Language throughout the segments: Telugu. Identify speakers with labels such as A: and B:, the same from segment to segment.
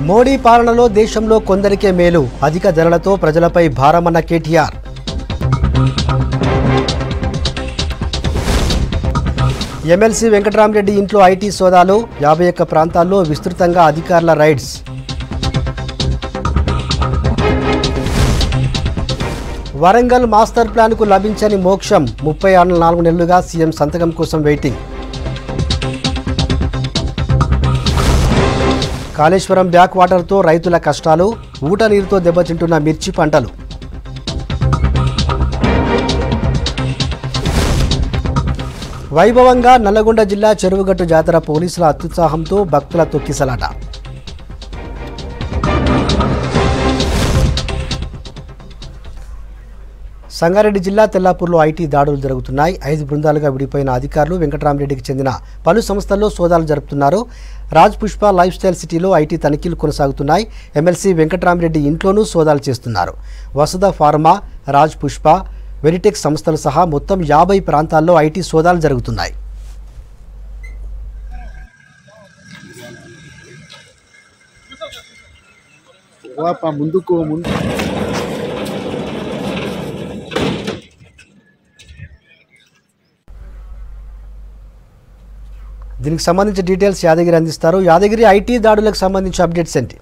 A: మోడీ పాలనలో దేశంలో కొందరికే మేలు అధిక ధరలతో ప్రజలపై భారమన్న కేటీఆర్ ఎమ్మెల్సీ వెంకటరామరెడ్డి ఇంట్లో ఐటీ సోదాలు యాభై ఒక్క ప్రాంతాల్లో విస్తృతంగా అధికారుల రైడ్స్ వరంగల్ మాస్టర్ ప్లాన్కు లభించని మోక్షం ముప్పై ఆరు నాలుగు నెలలుగా సీఎం సంతకం కోసం వెయిటింగ్ కాళేశ్వరం బ్యాక్ వాటర్తో రైతుల కష్టాలు ఊట నీరుతో దెబ్బతింటున్న మిర్చి పంటలు వైభవంగా నల్లగొండ జిల్లా చెరువుగట్టు జాతర పోలీసుల అత్యుత్సాహంతో భక్తుల తొక్కిసలాట సంగారెడ్డి జిల్లా తెల్లాపూర్లో ఐటీ దాడులు జరుగుతున్నాయి ఐదు బృందాలుగా విడిపోయిన అధికారులు వెంకటరామరెడ్డికి చెందిన పలు సంస్థల్లో సోదాలు జరుపుతున్నారు రాజ్ పుష్ప లైఫ్ స్టైల్ సిటీలో ఐటీ తనిఖీలు కొనసాగుతున్నాయి ఎమ్మెల్సీ వెంకటరామరెడ్డి ఇంట్లోనూ సోదాలు చేస్తున్నారు వసుధ ఫార్మా రాజ్ పుష్ప వెరిటెక్ సంస్థలు సహా మొత్తం యాభై ప్రాంతాల్లో ఐటీ సోదాలు జరుగుతున్నాయి
B: పాప ముందుకు ముందు
A: దీనికి సంబంధించి డీటెయిల్స్ యాదగిరి అందిస్తారు యాదగిరి ఐటీ దాడులకు సంబంధించి అప్డేట్స్ ఏంటి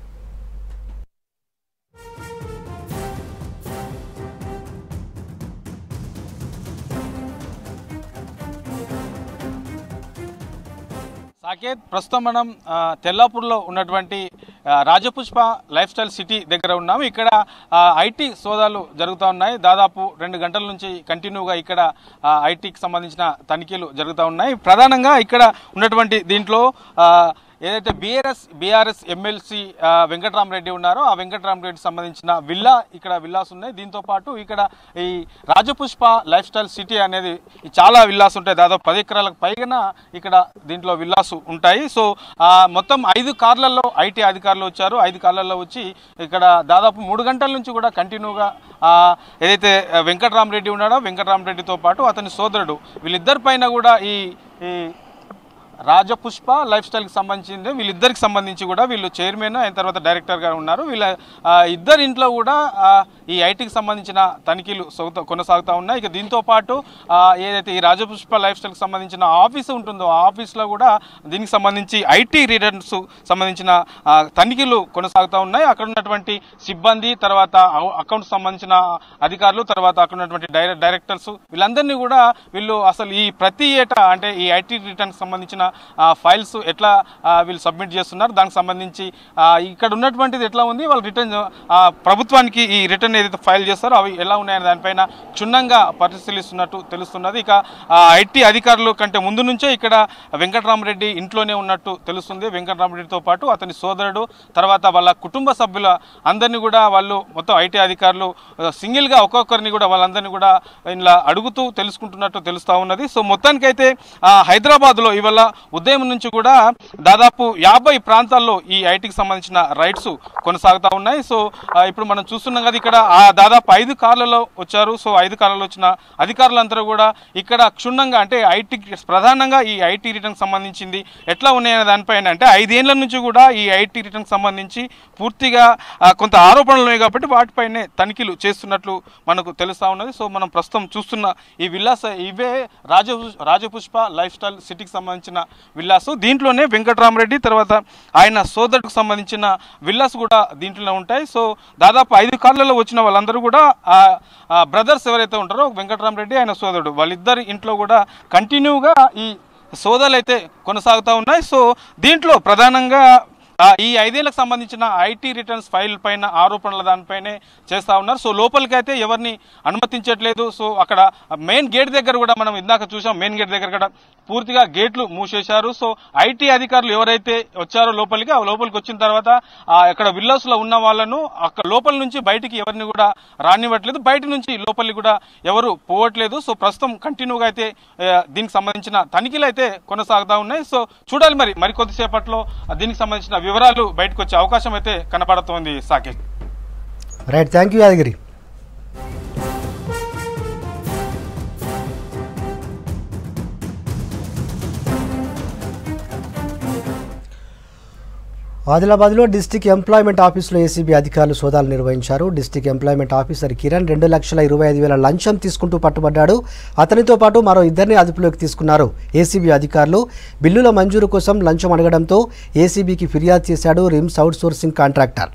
C: సాకేత్ ప్రస్తుతం మనం ఆ, తెల్లాపూర్లో ఉన్నటువంటి ఆ, రాజపుష్ప లైఫ్ స్టైల్ సిటీ దగ్గర ఉన్నాము ఇక్కడ ఆ, ఐటీ సోదాలు జరుగుతూ ఉన్నాయి దాదాపు రెండు గంటల నుంచి కంటిన్యూగా ఇక్కడ ఆ, ఐటీకి సంబంధించిన తనిఖీలు జరుగుతూ ఉన్నాయి ప్రధానంగా ఇక్కడ ఉన్నటువంటి దీంట్లో ఆ, ఏదైతే బీఆర్ఎస్ బీఆర్ఎస్ ఎమ్మెల్సీ వెంకటరామరెడ్డి ఉన్నారో ఆ వెంకటరామరెడ్డి సంబంధించిన విల్లా ఇక్కడ విల్లాస్ ఉన్నాయి దీంతో పాటు ఇక్కడ ఈ రాజపుష్ప లైఫ్ స్టైల్ సిటీ అనేది ఈ చాలా విల్లాస్ ఉంటాయి దాదాపు పది ఎకరాలకు పైగా ఇక్కడ దీంట్లో విల్లాస్ ఉంటాయి సో ఆ, మొత్తం ఐదు కార్లలో ఐటీ అధికారులు వచ్చారు ఐదు కార్లలో వచ్చి ఇక్కడ దాదాపు మూడు గంటల నుంచి కూడా కంటిన్యూగా ఆ, ఏదైతే వెంకటరామరెడ్డి ఉన్నాడో వెంకటరామరెడ్డితో పాటు అతని సోదరుడు వీళ్ళిద్దరి పైన కూడా ఈ ఈ రాజపుష్ప లైఫ్ స్టైల్కి సంబంధించింది వీళ్ళిద్దరికి సంబంధించి కూడా వీళ్ళు చైర్మన్ అయిన తర్వాత డైరెక్టర్గా ఉన్నారు వీళ్ళ ఆ, ఇద్దరి ఇంట్లో కూడా ఆ, ఈ ఐటీకి సంబంధించిన తనిఖీలు సౌత కొనసాగుతూ ఉన్నాయి ఇక దీంతో పాటు ఆ, ఏదైతే ఈ రాజపుష్ప లైఫ్ స్టైల్కి సంబంధించిన ఆఫీస్ ఉంటుందో ఆ ఆఫీస్లో కూడా దీనికి సంబంధించి ఐటీ రిటర్న్స్ సంబంధించిన ఆ, తనిఖీలు కొనసాగుతూ ఉన్నాయి అక్కడ ఉన్నటువంటి సిబ్బంది తర్వాత అకౌంట్ సంబంధించిన అధికారులు తర్వాత అక్కడ ఉన్నటువంటి డైరె డైరెక్టర్స్ వీళ్ళందరినీ కూడా వీళ్ళు అసలు ఈ ప్రతి ఏటా అంటే ఈ ఐటీ రిటర్న్ సంబంధించిన ఫైల్స్ ఎట్లా ఆ, వీళ్ళు సబ్మిట్ చేస్తున్నారు దానికి సంబంధించి ఆ, ఇక్కడ ఉన్నటువంటిది ఎట్లా ఉంది వాళ్ళు రిటర్న్ ప్రభుత్వానికి ఈ రిటర్న్ ఏదైతే ఫైల్ చేస్తారో అవి ఎలా ఉన్నాయనే దానిపైన క్షుణ్ణంగా పరిశీలిస్తున్నట్టు తెలుస్తున్నది ఇక ఐటీ అధికారులు కంటే ముందు నుంచే ఇక్కడ వెంకటరామరెడ్డి ఇంట్లోనే ఉన్నట్టు తెలుస్తుంది వెంకటరామరెడ్డితో పాటు అతని సోదరుడు తర్వాత వాళ్ళ కుటుంబ సభ్యుల అందరినీ కూడా వాళ్ళు మొత్తం ఐటీ అధికారులు ఆ, సింగిల్గా ఒక్కొక్కరిని కూడా వాళ్ళందరినీ కూడా ఇలా అడుగుతూ తెలుసుకుంటున్నట్టు తెలుస్తూ ఉన్నది సో మొత్తానికైతే ఆ, హైదరాబాద్లో ఇవాళ ఉదయం నుంచి కూడా దాదాపు యాభై ప్రాంతాల్లో ఈ ఐటీకి సంబంధించిన రైడ్స్ కొనసాగుతూ ఉన్నాయి సో ఆ, ఇప్పుడు మనం చూస్తున్నాం కదా ఇక్కడ ఆ దాదాపు ఐదు కార్లలో వచ్చారు సో ఐదు కార్లలో వచ్చిన అధికారులందరూ కూడా ఇక్కడ క్షుణ్ణంగా అంటే ఐటీ ప్రధానంగా ఈ ఐటీ రిటర్న్ సంబంధించింది ఎట్లా ఉన్నాయనే దానిపైన అంటే ఐదేళ్ల నుంచి కూడా ఈ ఐటీ రిటర్న్ సంబంధించి పూర్తిగా ఆ, కొంత ఆరోపణలు ఉన్నాయి కాబట్టి వాటిపైనే తనిఖీలు చేస్తున్నట్లు మనకు తెలుస్తా ఉన్నది సో మనం ప్రస్తుతం చూస్తున్న ఈ విల్లాస్ ఇవే రాజ రాజపుష్ప లైఫ్ స్టైల్ సిటీకి సంబంధించిన విల్లాస్ దీంట్లోనే వెంకటరామరెడ్డి తర్వాత ఆయన సోదరుడికి సంబంధించిన విల్లాస్ కూడా దీంట్లోనే ఉంటాయి సో దాదాపు ఐదు కార్లలో వచ్చిన వాళ్ళందరూ కూడా బ్రదర్స్ ఎవరైతే ఉంటారో వెంకటరామరెడ్డి ఆయన సోదరుడు వాళ్ళిద్దరి ఇంట్లో కూడా కంటిన్యూగా ఈ సోదాలు అయితే కొనసాగుతూ ఉన్నాయి సో దీంట్లో ప్రధానంగా ఆ, ఈ ఐదేళ్లకు సంబంధించిన ఐటీ రిటర్న్స్ ఫైల్ పైన ఆరోపణల దానిపైనే చేస్తా ఉన్నారు సో లోపలికి అయితే ఎవరిని అనుమతించట్లేదు సో అక్కడ మెయిన్ గేట్ దగ్గర కూడా మనం ఇందాక చూసాం మెయిన్ గేట్ దగ్గర కూడా పూర్తిగా గేట్లు మూసేశారు సో ఐటీ అధికారులు ఎవరైతే వచ్చారో లోపలికి ఆ లోపలికి వచ్చిన తర్వాత ఆ, ఇక్కడ విల్లాస్ లో ఉన్న వాళ్ళను అక్కడ లోపల నుంచి బయటికి ఎవరిని కూడా రానివ్వట్లేదు బయట నుంచి లోపలికి కూడా ఎవరు పోవట్లేదు సో ప్రస్తుతం కంటిన్యూగా అయితే ఆ, దీనికి సంబంధించిన తనిఖీలు అయితే కొనసాగుతా ఉన్నాయి సో చూడాలి మరి మరి కొద్దిసేపట్లో ఆ, దీనికి సంబంధించిన వివరాలు బయటకు వచ్చే అవకాశం అయితే కనపడుతోంది Saketh
A: right thank you Yadagiri ఆదిలాబాద్లో డిస్టిక్ ఎంప్లాయ్మెంట్ ఆఫీసులో ఏసీబీ అధికారులు సోదాలు నిర్వహించారు డిస్టిక్ ఎంప్లాయ్మెంట్ ఆఫీసర్ కిరణ్ రెండు లక్షల ఇరవై ఐదు వేల లంచం తీసుకుంటూ పట్టుబడ్డాడు అతనితో పాటు మరో ఇద్దరిని అదుపులోకి తీసుకున్నారు ఏసీబీ అధికారులు బిల్లుల మంజూరు కోసం లంచం అడగడంతో ఏసీబీకి ఫిర్యాదు చేశాడు రిమ్స్ అవుట్ సోర్సింగ్ కాంట్రాక్టర్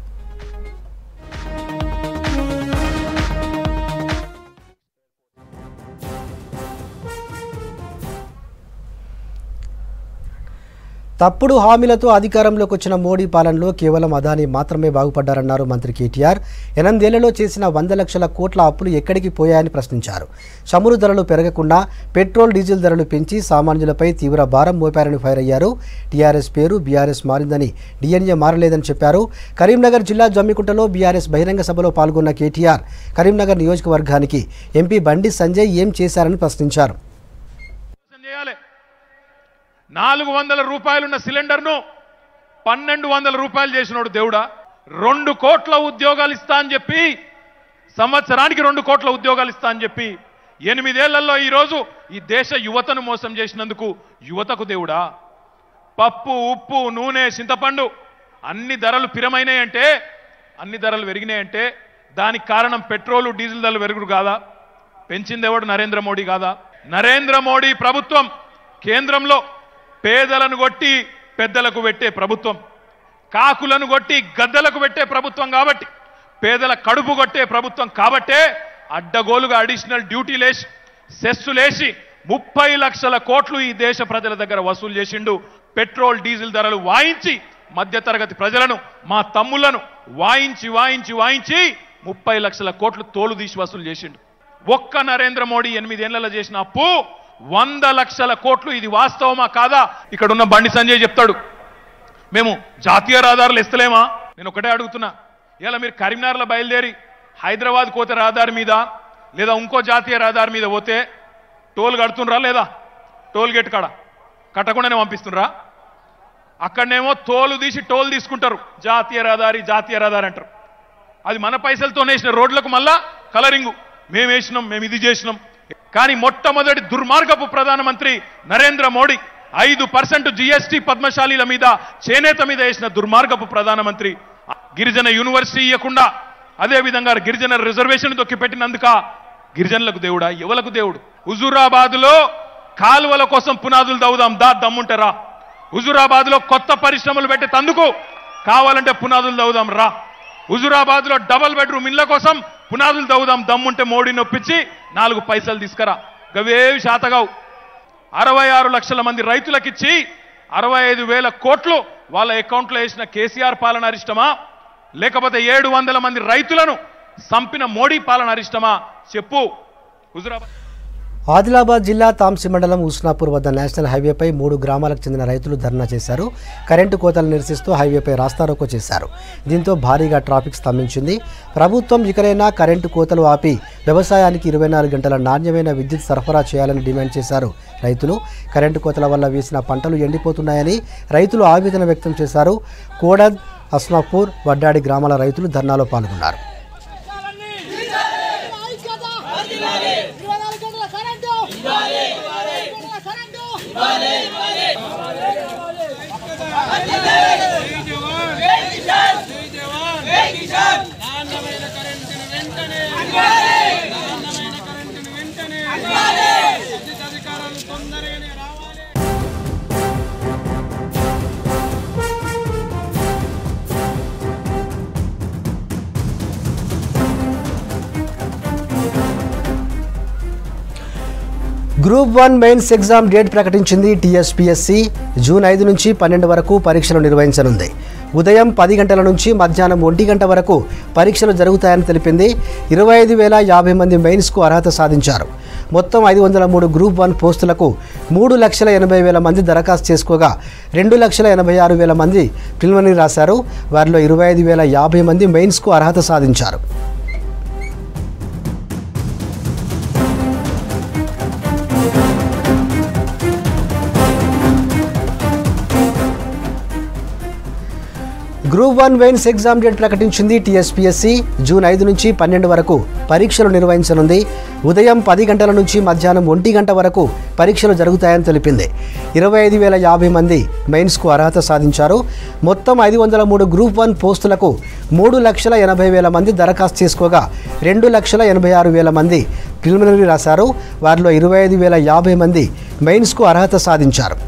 A: తప్పుడు హామీలతో అధికారంలోకి వచ్చిన మోడీ పాలనలో కేవలం అదాని మాత్రమే బాగుపడ్డారన్నారు మంత్రి కేటీఆర్ ఎనిమిదేళ్లలో చేసిన వంద లక్షల కోట్ల అప్పులు ఎక్కడికి పోయాయని ప్రశ్నించారు చమురు ధరలు పెరగకుండా పెట్రోల్ డీజిల్ ధరలు పెంచి సామాన్యులపై తీవ్ర భారం మోపారని ఫైర్ అయ్యారు టీఆర్ఎస్ పేరు బీఆర్ఎస్ మారిందని డిఎన్ఏ మారలేదని చెప్పారు కరీంనగర్ జిల్లా జమ్మికుంటలో బీఆర్ఎస్ బహిరంగ సభలో పాల్గొన్న కేటీఆర్ కరీంనగర్ నియోజకవర్గానికి ఎంపీ బండి సంజయ్ ఏం చేశారని ప్రశ్నించారు
D: మోసం చేయాలి నాలుగు వందల రూపాయలున్న సిలిండర్ను పన్నెండు వందల రూపాయలు చేసినోడు దేవుడా రెండు కోట్ల ఉద్యోగాలు ఇస్తా అని చెప్పి సంవత్సరానికి రెండు కోట్ల ఉద్యోగాలు ఇస్తా అని చెప్పి ఎనిమిదేళ్లలో ఈరోజు ఈ దేశ యువతను మోసం చేసినందుకు యువతకు దేవుడా పప్పు ఉప్పు నూనె చింతపండు అన్ని ధరలు పిరమైనాయంటే అన్ని ధరలు పెరిగినాయంటే దానికి కారణం పెట్రోలు డీజిల్ ధరలు పెరుగుడు కాదా పెంచింది ఎవడు నరేంద్ర మోడీ కాదా నరేంద్ర మోడీ ప్రభుత్వం కేంద్రంలో పేదలను కొట్టి పెద్దలకు పెట్టే ప్రభుత్వం కాకులను కొట్టి గద్దలకు పెట్టే ప్రభుత్వం కాబట్టి పేదల కడుపు కొట్టే ప్రభుత్వం కాబట్టే అడ్డగోలుగా అడిషనల్ డ్యూటీ లేచి సెస్సు లేచి ముప్పై లక్షల కోట్లు ఈ దేశ ప్రజల దగ్గర వసూలు చేసిండు పెట్రోల్ డీజిల్ ధరలు వాయించి మధ్యతరగతి ప్రజలను మా తమ్ములను వాయించి వాయించి వాయించి ముప్పై లక్షల కోట్లు తోలు తీసి వసూలు చేసిండు ఒక్క నరేంద్ర మోడీ ఎనిమిదేళ్లలో చేసిన అప్పు వంద లక్షల కోట్లు ఇది వాస్తవమా కాదా ఇక్కడ ఉన్న బండి సంజయ్ చెప్తాడు మేము జాతీయ రహదారులు ఇస్తలేమా నేను ఒకటే అడుగుతున్నా ఇలా మీరు కరీంనగర్లో బయలుదేరి హైదరాబాద్ పోతే రహదారి మీద లేదా ఇంకో జాతీయ రహదారి మీద పోతే టోల్ కడుతుండ్రా లేదా టోల్ గేట్ కాడ కట్టకుండానే పంపిస్తుండ్రా అక్కడనేమో తోలు తీసి టోల్ తీసుకుంటారు జాతీయ రహదారి జాతీయ రహదారి అంటారు అది మన పైసలతో వేసిన రోడ్లకు మళ్ళా కలరింగు మేము వేసినాం మేము ఇది చేసినాం కానీ మొట్టమొదటి దుర్మార్గపు ప్రధానమంత్రి నరేంద్ర మోడీ ఐదు పర్సెంట్ జిఎస్టీ పద్మశాలీల మీద చేనేత మీద వేసిన దుర్మార్గపు ప్రధానమంత్రి గిరిజన యూనివర్సిటీ ఇవ్వకుండా అదే విధంగా గిరిజన రిజర్వేషన్ తొక్కి పెట్టినందుక గిరిజనులకు దేవుడా యువలకు దేవుడు హుజూరాబాద్ లో కాలువల కోసం పునాదులు దవ్వుదాం దా దమ్ముంటారా హుజూరాబాద్ లో కొత్త పరిశ్రమలు పెట్టే తందుకు కావాలంటే పునాదులు దవ్వుదాం రా హుజూరాబాద్ లో డబల్ బెడ్రూమ్ ఇళ్ల కోసం పునాదులు దవ్వుదాం దమ్ముంటే మోడీ నొప్పించి నాలుగు పైసలు తీసుకురా గవేవి శాతగావు అరవై ఆరు లక్షల మంది రైతులకిచ్చి అరవై ఐదు వేల కోట్లు వాళ్ళ అకౌంట్లో వేసిన కేసీఆర్ పాలన అరిష్టమా లేకపోతే ఏడు వందల మంది రైతులను సంపిన మోడీ పాలన అరిష్టమా చెప్పు హుజురాబాద్
A: ఆదిలాబాద్ జిల్లా తాంసి మండలం ఉస్నాపూర్ వద్ద నేషనల్ హైవేపై మూడు గ్రామాలకు చెందిన రైతులు ధర్నా చేశారు కరెంటు కోతలు నిరసిస్తూ హైవేపై రాస్తారోకో చేశారు దీంతో భారీగా ట్రాఫిక్ స్తంభించింది ప్రభుత్వం ఇకనైనా కరెంటు కోతలు ఆపి వ్యవసాయానికి ఇరవై నాలుగు గంటల నాణ్యమైన విద్యుత్ సరఫరా చేయాలని డిమాండ్ చేశారు రైతులు కరెంటు కోతల వల్ల వేసిన పంటలు ఎండిపోతున్నాయని రైతులు ఆవేదన వ్యక్తం చేశారు కోడద్ అస్నాపూర్ వడ్డాడి గ్రామాల రైతులు ధర్నాలో పాల్గొన్నారు group one mains exam date ప్రకటించింది టీఎస్పీఎస్సీ జూన్ ఐదు నుంచి పన్నెండు వరకు పరీక్షలు నిర్వహించనుంది ఉదయం పది గంటల నుంచి మధ్యాహ్నం ఒంటి గంట వరకు పరీక్షలు జరుగుతాయని తెలిపింది ఇరవై ఐదు వేల యాభై మంది మెయిన్స్కు అర్హత సాధించారు మొత్తం ఐదు వందల మూడు గ్రూప్ వన్ పోస్టులకు మూడు లక్షల ఎనభై వేల మంది దరఖాస్తు చేసుకోగా రెండు లక్షల ఎనభై ఆరు వేల మంది ప్రిలిమినరీ రాశారు వారిలో ఇరవై ఐదు వేల యాభై మంది మెయిన్స్కు అర్హత సాధించారు group one mains exam date ప్రకటించింది టీఎస్పీఎస్సీ జూన్ ఐదు నుంచి పన్నెండు వరకు పరీక్షలు నిర్వహించనుంది ఉదయం పది గంటల నుంచి మధ్యాహ్నం ఒంటి గంట వరకు పరీక్షలు జరుగుతాయని తెలిపింది ఇరవై ఐదు వేల యాభై మంది మెయిన్స్కు అర్హత సాధించారు మొత్తం ఐదు వందల మూడు గ్రూప్ వన్ పోస్టులకు మూడు లక్షల ఎనభై వేల మంది దరఖాస్తు చేసుకోగా రెండు లక్షల ఎనభై ఆరు వేల మంది ప్రిలిమినరీ రాశారు వారిలో ఇరవై ఐదు వేల యాభై మంది మెయిన్స్కు అర్హత సాధించారు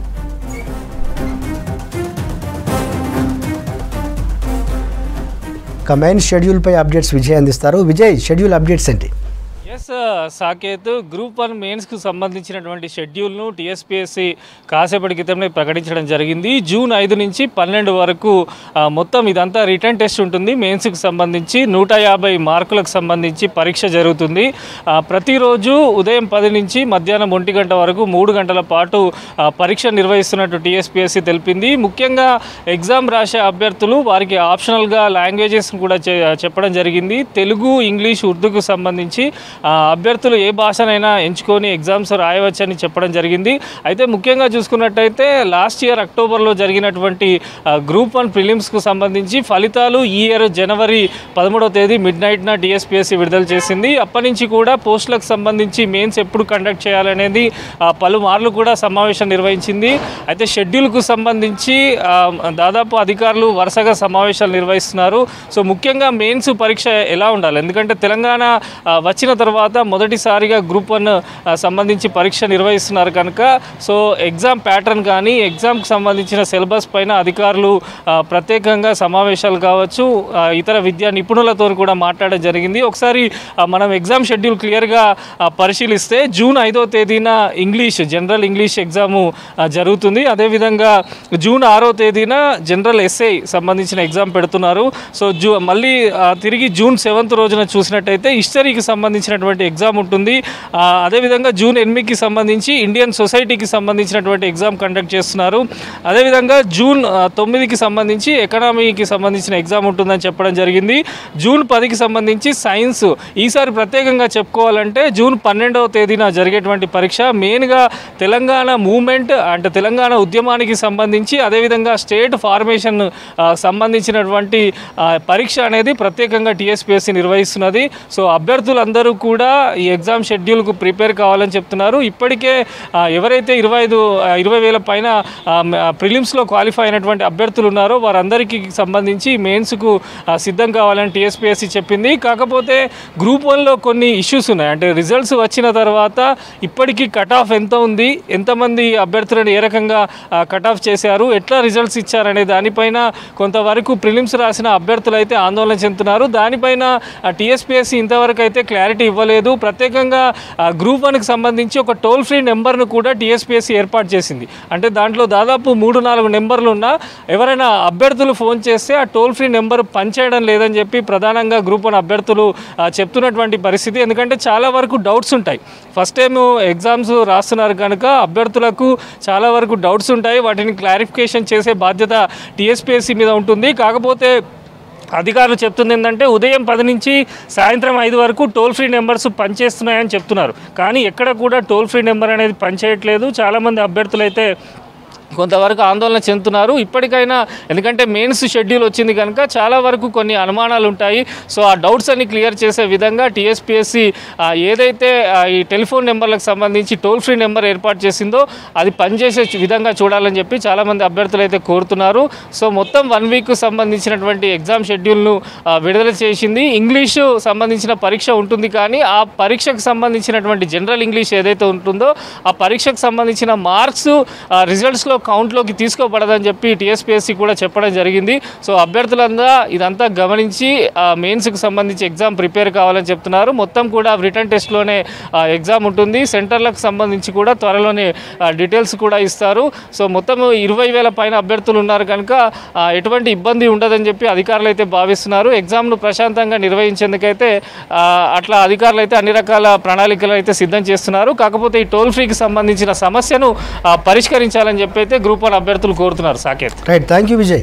A: ఇక మెయిన్ షెడ్యూల్పై అప్డేట్స్ విజయ్ అందిస్తారు విజయ్ షెడ్యూల్ అప్డేట్స్ ఏంటి
E: ఎస్ సాకేత్ గ్రూప్ వన్ మెయిన్స్కు సంబంధించినటువంటి షెడ్యూల్ను టీఎస్పీఎస్సి కాసేపటి క్రితమే ప్రకటించడం జరిగింది జూన్ ఐదు నుంచి పన్నెండు వరకు ఆ, మొత్తం ఇదంతా రిటర్న్ టెస్ట్ ఉంటుంది మెయిన్స్కి సంబంధించి నూట యాభై మార్కులకు సంబంధించి పరీక్ష జరుగుతుంది ఆ, ప్రతిరోజు ఉదయం పది నుంచి మధ్యాహ్నం ఒంటి గంట వరకు మూడు గంటల పాటు ఆ, పరీక్ష నిర్వహిస్తున్నట్టు టీఎస్పీఎస్సి తెలిపింది ముఖ్యంగా ఎగ్జామ్ రాసే అభ్యర్థులు వారికి ఆప్షనల్గా లాంగ్వేజెస్ కూడా చె- చెప్పడం జరిగింది తెలుగు ఇంగ్లీష్ ఉర్దూకు సంబంధించి ఆ, అభ్యర్థులు ఏ భాషనైనా ఎంచుకొని ఎగ్జామ్స్ రాయవచ్చని చెప్పడం జరిగింది అయితే ముఖ్యంగా చూసుకున్నట్టయితే లాస్ట్ ఇయర్ అక్టోబర్లో జరిగినటువంటి ఆ, గ్రూప్ వన్ ప్రిలిమ్స్కు సంబంధించి ఫలితాలు ఈ ఇయర్ జనవరి పదమూడవ తేదీ మిడ్ నైట్న టీఎస్పీఎస్సీ విడుదల చేసింది అప్పటి నుంచి కూడా పోస్టులకు సంబంధించి మెయిన్స్ ఎప్పుడు కండక్ట్ చేయాలనేది ఆ, పలుమార్లు కూడా సమావేశం నిర్వహించింది అయితే షెడ్యూల్కు సంబంధించి ఆ, దాదాపు అధికారులు వరుసగా సమావేశాలు నిర్వహిస్తున్నారు సో ముఖ్యంగా మెయిన్స్ పరీక్ష ఎలా ఉండాలి ఎందుకంటే తెలంగాణ ఆ, వచ్చిన తర్వాత మొదటిసారిగా గ్రూప్ వన్ ఆ, సంబంధించి పరీక్ష నిర్వహిస్తున్నారు కనుక సో ఎగ్జామ్ ప్యాటర్న్ కానీ ఎగ్జామ్కి సంబంధించిన సిలబస్ పైన అధికారులు ఆ, ప్రత్యేకంగా సమావేశాలు కావచ్చు ఆ, ఇతర విద్యా నిపుణులతో కూడా మాట్లాడడం జరిగింది ఒకసారి ఆ, మనం ఎగ్జామ్ షెడ్యూల్ క్లియర్గా ఆ, పరిశీలిస్తే జూన్ ఐదో తేదీన ఇంగ్లీష్ జనరల్ ఇంగ్లీష్ ఎగ్జాము ఆ, జరుగుతుంది అదేవిధంగా జూన్ ఆరో తేదీన జనరల్ ఎస్ఐ సంబంధించిన ఎగ్జామ్ పెడుతున్నారు సో జూ మళ్ళీ ఆ, తిరిగి జూన్ సెవెంత్ రోజున చూసినట్టయితే హిస్టరీకి సంబంధించినటువంటి ఎగ్జామ్ ఉంటుంది ఆ, అదేవిధంగా జూన్ ఎనిమిదికి సంబంధించి ఇండియన్ సొసైటీకి సంబంధించినటువంటి ఎగ్జామ్ కండక్ట్ చేస్తున్నారు అదేవిధంగా జూన్ ఆ, తొమ్మిదికి సంబంధించి ఎకనామీకి సంబంధించిన ఎగ్జామ్ ఉంటుందని చెప్పడం జరిగింది జూన్ పదికి సంబంధించి సైన్స్ ఈసారి ప్రత్యేకంగా చెప్పుకోవాలంటే జూన్ పన్నెండవ తేదీన జరిగేటువంటి పరీక్ష మెయిన్గా తెలంగాణ మూమెంట్ అంటే తెలంగాణ ఉద్యమానికి సంబంధించి అదేవిధంగా స్టేట్ ఫార్మేషన్ ఆ, సంబంధించినటువంటి ఆ, పరీక్ష అనేది ప్రత్యేకంగా టీఎస్పీఎస్సీ నిర్వహిస్తున్నది సో అభ్యర్థులందరూ కూడా ఈ ఎగ్జామ్ షెడ్యూల్కు ప్రిపేర్ కావాలని చెప్తున్నారు ఇప్పటికే ఆ, ఎవరైతే ఇరవై ఐదు ఇరవై వేల పైన ప్రిలిమ్స్లో క్వాలిఫై అయినటువంటి అభ్యర్థులు ఉన్నారో వారందరికీ సంబంధించి మెయిన్స్కు సిద్ధం కావాలని టీఎస్పీఎస్సీ చెప్పింది కాకపోతే గ్రూప్ వన్లో కొన్ని ఇష్యూస్ ఉన్నాయి అంటే రిజల్ట్స్ వచ్చిన తర్వాత ఇప్పటికీ కట్ ఆఫ్ ఎంత ఉంది ఎంతమంది అభ్యర్థులను ఏ రకంగా కట్ ఆఫ్ చేశారు ఎట్లా రిజల్ట్స్ ఇచ్చారనే దానిపైన కొంతవరకు ప్రిలిమ్స్ రాసిన అభ్యర్థులు అయితే ఆందోళన చెందుతున్నారు దానిపైన టీఎస్పీఎస్సీ ఇంతవరకు అయితే క్లారిటీ ఇవ్వలేదు ప్రత్యేకంగా ఆ, గ్రూప్ వన్కి సంబంధించి ఒక టోల్ ఫ్రీ నెంబర్ను కూడా టీఎస్పీఎస్సీ ఏర్పాటు చేసింది అంటే దాంట్లో దాదాపు మూడు నాలుగు నెంబర్లు ఉన్నా ఎవరైనా అభ్యర్థులు ఫోన్ చేస్తే ఆ టోల్ ఫ్రీ నెంబర్ పనిచేయడం లేదని చెప్పి ప్రధానంగా గ్రూప్ వన్ అభ్యర్థులు ఆ, చెప్తున్నటువంటి పరిస్థితి ఎందుకంటే చాలా వరకు డౌట్స్ ఉంటాయి ఫస్ట్ టైం ఎగ్జామ్స్ రాస్తున్నారు కనుక అభ్యర్థులకు చాలా వరకు డౌట్స్ ఉంటాయి వాటిని క్లారిఫికేషన్ చేసే బాధ్యత టీఎస్పీఎస్సీ మీద ఉంటుంది కాకపోతే అధికారులు చెప్తుంది ఏంటంటే ఉదయం పది నుంచి సాయంత్రం ఐదు వరకు టోల్ ఫ్రీ నెంబర్స్ పనిచేస్తున్నాయని చెప్తున్నారు కానీ ఎక్కడ కూడా టోల్ ఫ్రీ నెంబర్ అనేది పనిచేయట్లేదు చాలామంది అభ్యర్థులు అయితే కొంతవరకు ఆందోళన చెందుతున్నారు ఇప్పటికైనా ఎందుకంటే మెయిన్స్ షెడ్యూల్ వచ్చింది కనుక చాలా వరకు కొన్ని అనుమానాలు ఉంటాయి సో ఆ డౌట్స్ అన్ని క్లియర్ చేసే విధంగా టీఎస్పీఎస్సి ఏదైతే ఆ, ఈ టెలిఫోన్ నెంబర్లకు సంబంధించి టోల్ ఫ్రీ నెంబర్ ఏర్పాటు చేసిందో అది పనిచేసే చు- విధంగా చూడాలని చెప్పి చాలామంది అభ్యర్థులు అయితే కోరుతున్నారు సో మొత్తం వన్ వీక్ సంబంధించినటువంటి ఎగ్జామ్ షెడ్యూల్ను ఆ, విడుదల చేసింది ఇంగ్లీషు సంబంధించిన పరీక్ష ఉంటుంది కానీ ఆ పరీక్షకు సంబంధించినటువంటి జనరల్ ఇంగ్లీష్ ఏదైతే ఉంటుందో ఆ పరీక్షకు సంబంధించిన మార్క్స్ రిజల్ట్స్లో కౌంట్లోకి తీసుకోబడదని చెప్పి టీఎస్పీఎస్సీ కూడా చెప్పడం జరిగింది సో అభ్యర్థులంతా ఇదంతా గమనించి మెయిన్స్కి సంబంధించి ఎగ్జామ్ ప్రిపేర్ కావాలని చెప్తున్నారు మొత్తం కూడా రిటర్న్ టెస్ట్లోనే ఎగ్జామ్ ఉంటుంది సెంటర్లకు సంబంధించి కూడా త్వరలోనే డీటెయిల్స్ కూడా ఇస్తారు సో మొత్తం ఇరవై వేల పైన అభ్యర్థులు ఉన్నారు కనుక ఆ, ఎటువంటి ఇబ్బంది ఉండదని చెప్పి అధికారులు అయితే భావిస్తున్నారు ఎగ్జామ్ను ప్రశాంతంగా నిర్వహించేందుకైతే ఆ, అట్లా అధికారులు అయితే అన్ని రకాల ప్రణాళికలు అయితే సిద్ధం చేస్తున్నారు కాకపోతే ఈ టోల్ ఫ్రీకి సంబంధించిన సమస్యను ఆ, పరిష్కరించాలని చెప్పి అయితే గ్రూప్ వన్ అభ్యర్థులు కోరుతున్నారు Saketh
A: right thank you Vijay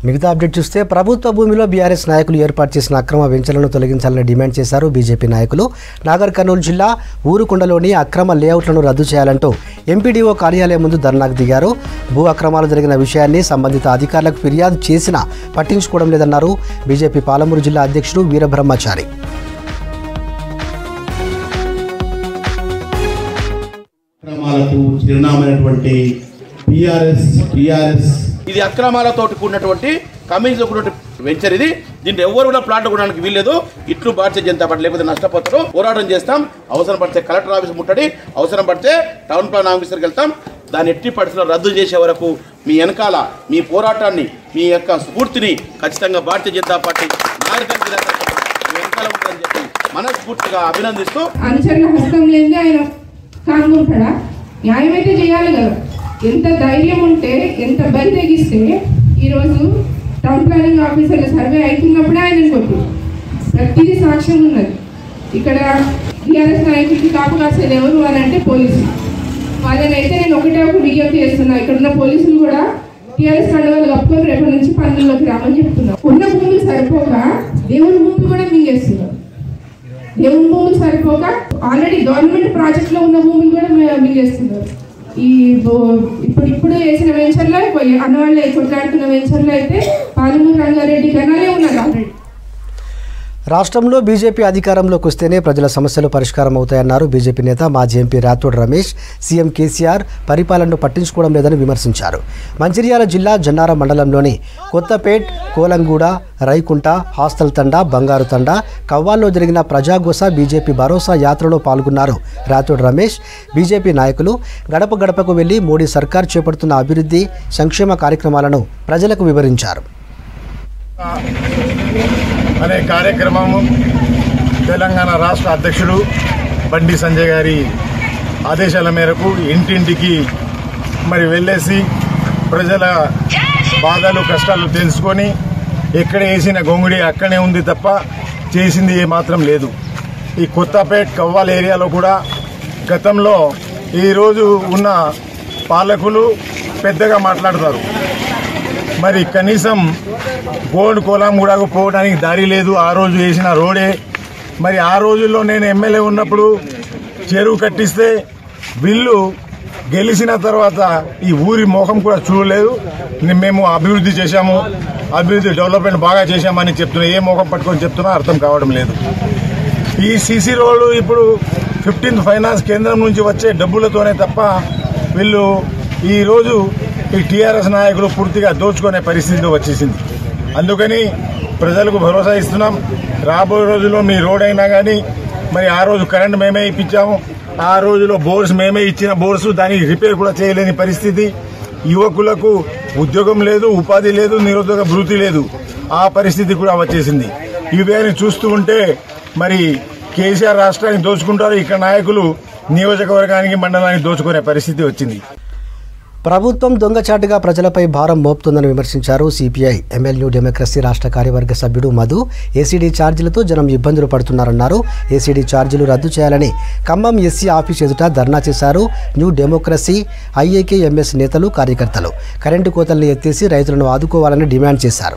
A: మిగతా అప్డేట్ చూస్తే ప్రభుత్వ భూమిలో బీఆర్ఎస్ నాయకులు ఏర్పాటు చేసిన అక్రమ వెంచర్లను తొలగించాలని డిమాండ్ చేశారు బీజేపీ నాయకులు నాగర్ కర్నూలు జిల్లా ఊరుకొండలోని అక్రమ లేఅవుట్లను రద్దు చేయాలంటూ ఎంపీడీఓ కార్యాలయం ముందు ధర్నాకు దిగారు భూ అక్రమాలు జరిగిన విషయాన్ని సంబంధిత అధికారులకు ఫిర్యాదు చేసినా పట్టించుకోవడం లేదన్నారు బీజేపీ పాలమూరు జిల్లా అధ్యక్షుడు వీరబ్రహ్మచారి
F: అక్రమాలకు చిరునామైనటువంటి పిఆర్ఎస్ టిఆర్ఎస్
G: ఇది అక్రమాలతోటి కూడినటువంటి కమిషన్తో కూడినటువంటి వెంచర్ ఇది దీంట్లో ఎవరు కూడా ప్లాట్ కొనడానికి వీల్లేదు ఇట్లు భారతీయ జనతా పార్టీ లేకపోతే నష్టపోతారు పోరాటం చేస్తాం అవసరం పడితే కలెక్టర్ ఆఫీస్ ముట్టడి అవసరం పడితే టౌన్ ప్లాన్ ఆఫీసర్కి వెళ్తాం దాన్ని ఎట్టి పరిస్థితుల్లో రద్దు చేసే వరకు మీ వెనకాల మీ పోరాటాన్ని మీ యొక్క స్ఫూర్తిని ఖచ్చితంగా భారతీయ జనతా పార్టీ నాయకుల మీ వెనకాల ఉంటుందని చెప్పి మనస్ఫూర్తిగా అభినందిస్తూ
H: అనుచరుల హస్తం లేనిదే ఆయన కానుకుంటాడా న్యాయమైతే చేయాలి కదా ఎంత ధైర్యం ఉంటే ఎంత బరి తెగిస్తే ఈరోజు టౌన్ ప్లానింగ్ ఆఫీసర్ల సర్వే అవుతున్నప్పుడే ఆయన కొట్టు ప్రతిదీ సాక్ష్యం ఉన్నది ఇక్కడ టీఆర్ఎస్ నాయకుడికి కాపు కాసేది ఎవరు అని అంటే పోలీసులు వాళ్ళని అయితే నేను ఒకటే ఒక విజ్ఞప్తి చేస్తున్నా ఇక్కడ ఉన్న పోలీసులు కూడా టీఆర్ఎస్ కండవాళ్ళు కప్పుకొని రేపటి నుంచి పనుల్లోకి రామని చెప్తున్నా ఉన్న భూములు సరిపోక దేవుని భూములు కూడా మింగేస్తున్నారు దేవుని భూములు సరిపోక ఆల్రెడీ గవర్నమెంట్ ప్రాజెక్ట్ లో ఉన్న భూములు కూడా మి- మింగేస్తున్నారు ఈ బో- ఇప్పుడు ఇప్పుడు వేసిన వెంచర్లో అన్నవాళ్ళు కొట్లాడుతున్న వెంచర్లో అయితే పాలమూరు రంగారెడ్డి కనాలే ఉన్నారు ఆల్రెడీ
A: రాష్ట్రంలో బీజేపీ అధికారంలోకి వస్తేనే ప్రజల సమస్యలు పరిష్కారం అవుతాయన్నారు బీజేపీ నేత మాజీ ఎంపీ రాథోడ్ రమేష్ సీఎం కేసీఆర్ పరిపాలనను పట్టించుకోవడం లేదని విమర్శించారు మంచిర్యాల జిల్లా జన్నారం మండలంలోని కొత్తపేట్ కోలంగూడ రైకుంట హాస్తల్ తండా బంగారు తండా కవ్వాల్లో జరిగిన ప్రజాగోస బీజేపీ భరోసా యాత్రలో పాల్గొన్నారు రాథోడ్ రమేష్ బీజేపీ నాయకులు గడప గడపకు వెళ్లి మోడీ సర్కార్ చేపడుతున్న అభివృద్ధి సంక్షేమ కార్యక్రమాలను ప్రజలకు వివరించారు
I: అనే కార్యక్రమము తెలంగాణ రాష్ట్ర అధ్యక్షుడు బండి సంజయ్ గారి ఆదేశాల మేరకు ఇంటింటికి మరి వెళ్ళేసి ప్రజల బాధలు కష్టాలు తెలుసుకొని ఎక్కడ వేసిన గొంగుడి అక్కడే ఉంది తప్ప చేసింది ఏమాత్రం లేదు ఈ కొత్తపేట్ కవ్వాల్ ఏరియాలో కూడా గతంలో ఈరోజు ఉన్న పాలకులు పెద్దగా మాట్లాడతారు మరి కనీసం గోల్డ్ కోలాం కూడా పోవడానికి దారి లేదు ఆ రోజు వేసిన రోడే మరి ఆ రోజుల్లో నేను ఎమ్మెల్యే ఉన్నప్పుడు చెరువు కట్టిస్తే వీళ్ళు గెలిచిన తర్వాత ఈ ఊరి మోహం కూడా చూడలేదు మేము అభివృద్ధి చేశాము అభివృద్ధి డెవలప్మెంట్ బాగా చేశామని చెప్తున్నా ఏ మోహం పట్టుకొని చెప్తున్నా అర్థం కావడం లేదు ఈ సీసీ రోడ్డు ఇప్పుడు ఫిఫ్టీన్త్ ఫైనాన్స్ కేంద్రం నుంచి వచ్చే డబ్బులతోనే తప్ప వీళ్ళు ఈ రోజు ఈ టీఆర్ఎస్ నాయకులు పూర్తిగా దోచుకునే పరిస్థితి వచ్చేసింది అందుకని ప్రజలకు భరోసా ఇస్తున్నాం రాబోయే రోజుల్లో మీ రోడ్ అయినా కానీ మరి ఆ రోజు కరెంట్ మేమే ఇప్పించాము ఆ రోజులో బోర్స్ మేమే ఇచ్చిన బోర్స్ దానికి రిపేర్ కూడా చేయలేని పరిస్థితి యువకులకు ఉద్యోగం లేదు ఉపాధి లేదు నిరుద్యోగ భృతి లేదు ఆ పరిస్థితి కూడా వచ్చేసింది ఇవేని చూస్తూ ఉంటే మరి కేసీఆర్ రాష్ట్రాన్ని దోచుకుంటారు ఇక్కడ నాయకులు నియోజకవర్గానికి మండలానికి దోచుకునే పరిస్థితి వచ్చింది
A: ప్రభుత్వం దొంగచాటుగా ప్రజలపై భారం మోపుతుందని విమర్శించారు సిపిఐ ఎమ్మెల్యే న్యూ డెమోక్రసీ రాష్ట్ర కార్యవర్గ సభ్యుడు మధు ఏసీడీ ఛార్జీలతో జనం ఇబ్బందులు పడుతున్నారన్నారు ఏసీడీ ఛార్జీలు రద్దు చేయాలని ఖమ్మం ఎస్సీ ఆఫీస్ ఎదుట ధర్నా చేశారు న్యూ డెమోక్రసీ ఐఏకే ఎంఎస్ నేతలు కార్యకర్తలు కరెంటు కోతల్ని ఎత్తేసి రైతులను ఆదుకోవాలని డిమాండ్ చేశారు